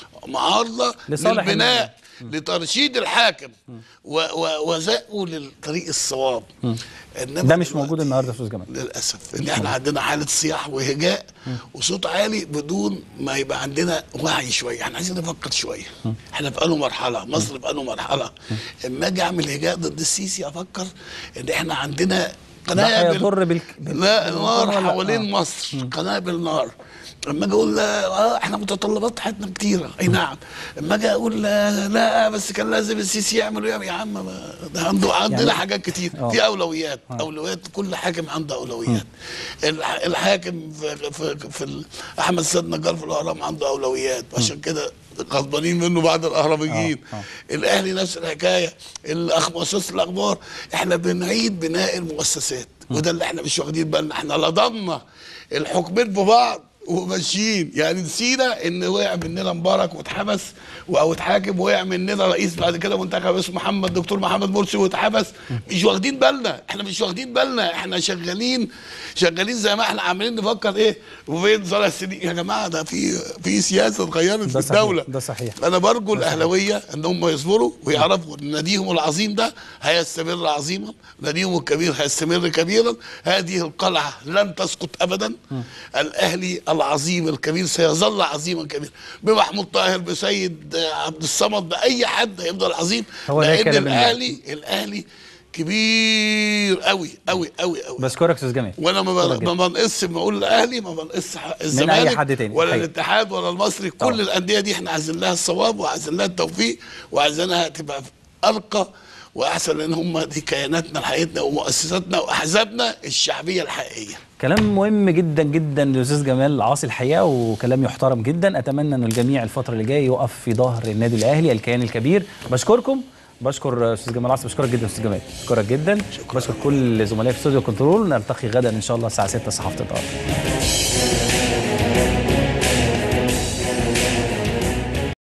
[SPEAKER 2] معارضه
[SPEAKER 1] لصالح
[SPEAKER 2] للبناء لترشيد الحاكم و- و- وزقه للطريق الصواب انما
[SPEAKER 1] ده مش
[SPEAKER 2] دلوقتي-
[SPEAKER 1] موجود النهارده يا استاذ جمال
[SPEAKER 2] للاسف ان احنا عندنا حاله صياح وهجاء وصوت عالي بدون ما يبقى عندنا وعي شويه احنا عايزين نفكر شويه احنا في انه مرحله مصر في انه مرحله اما اجي اعمل هجاء ضد السيسي افكر ان احنا عندنا
[SPEAKER 1] ده
[SPEAKER 2] قنابل
[SPEAKER 1] هيضر بالك- بال-
[SPEAKER 2] لا
[SPEAKER 1] بالوطن
[SPEAKER 2] نار
[SPEAKER 1] ولا-
[SPEAKER 2] حوالين
[SPEAKER 1] آه.
[SPEAKER 2] مصر قنابل نار اما اجي اقول لا اه احنا متطلبات حياتنا كتيره اي نعم اما اجي اقول لا, لا بس كان لازم السيسي يعمل ويعمل يا عم ما- ده عنده عندنا
[SPEAKER 1] يعني-
[SPEAKER 2] حاجات كتير
[SPEAKER 1] آه.
[SPEAKER 2] في اولويات اولويات كل حاكم عنده اولويات الح- الحاكم في في, في ال- احمد سيد نجار في الاهرام عنده اولويات عشان كده غضبانين منه بعد الاهراميين
[SPEAKER 1] آه، آه.
[SPEAKER 2] الاهلي نفس الحكايه الاخ مؤسسه الاخبار احنا بنعيد بناء المؤسسات وده اللي احنا مش واخدين بالنا احنا لضمنا الحكمين في بعض وماشيين يعني نسينا ان وقع مننا مبارك واتحبس او اتحاكم وقع مننا رئيس بعد كده منتخب اسمه محمد دكتور محمد مرسي واتحبس مش واخدين بالنا احنا مش واخدين بالنا احنا شغالين شغالين زي ما احنا عاملين نفكر ايه وفين صالح سليم يا جماعه ده في في سياسه اتغيرت في
[SPEAKER 1] ده صحيح،
[SPEAKER 2] الدوله
[SPEAKER 1] ده صحيح.
[SPEAKER 2] انا برجو الاهلاويه ان هم يصبروا ويعرفوا ان ناديهم العظيم ده هيستمر عظيما ناديهم الكبير هيستمر كبيرا هذه القلعه لن تسقط ابدا الاهلي العظيم الكبير سيظل عظيما كبيرا بمحمود طاهر بسيد عبد الصمد باي حد هيفضل عظيم
[SPEAKER 1] هو ده
[SPEAKER 2] لان
[SPEAKER 1] كلام
[SPEAKER 2] الاهلي الاهلي كبير قوي قوي قوي قوي
[SPEAKER 1] بشكرك يا استاذ جمال
[SPEAKER 2] وانا ما
[SPEAKER 1] شكرا
[SPEAKER 2] بن- ما بنقص ما اقول الاهلي ما بنقص حق
[SPEAKER 1] أي
[SPEAKER 2] الزمالك
[SPEAKER 1] حد تاني،
[SPEAKER 2] ولا
[SPEAKER 1] حقيقي.
[SPEAKER 2] الاتحاد ولا المصري كل
[SPEAKER 1] طبعا.
[SPEAKER 2] الانديه دي احنا عايزين لها الصواب وعايزين لها التوفيق وعايزينها تبقى ارقى واحسن لان هم دي كياناتنا حقيقتنا ومؤسساتنا واحزابنا الشعبيه الحقيقيه
[SPEAKER 1] كلام مهم جدا جدا للاستاذ جمال عاصي الحقيقه وكلام يحترم جدا اتمنى ان الجميع الفتره اللي جايه يقف في ظهر النادي الاهلي الكيان الكبير بشكركم بشكر استاذ جمال عاصي بشكرك جدا استاذ جمال بشكرك جدا بشكر كل زملائي في استوديو كنترول نلتقي غدا ان شاء الله الساعه 6 صحافه الارض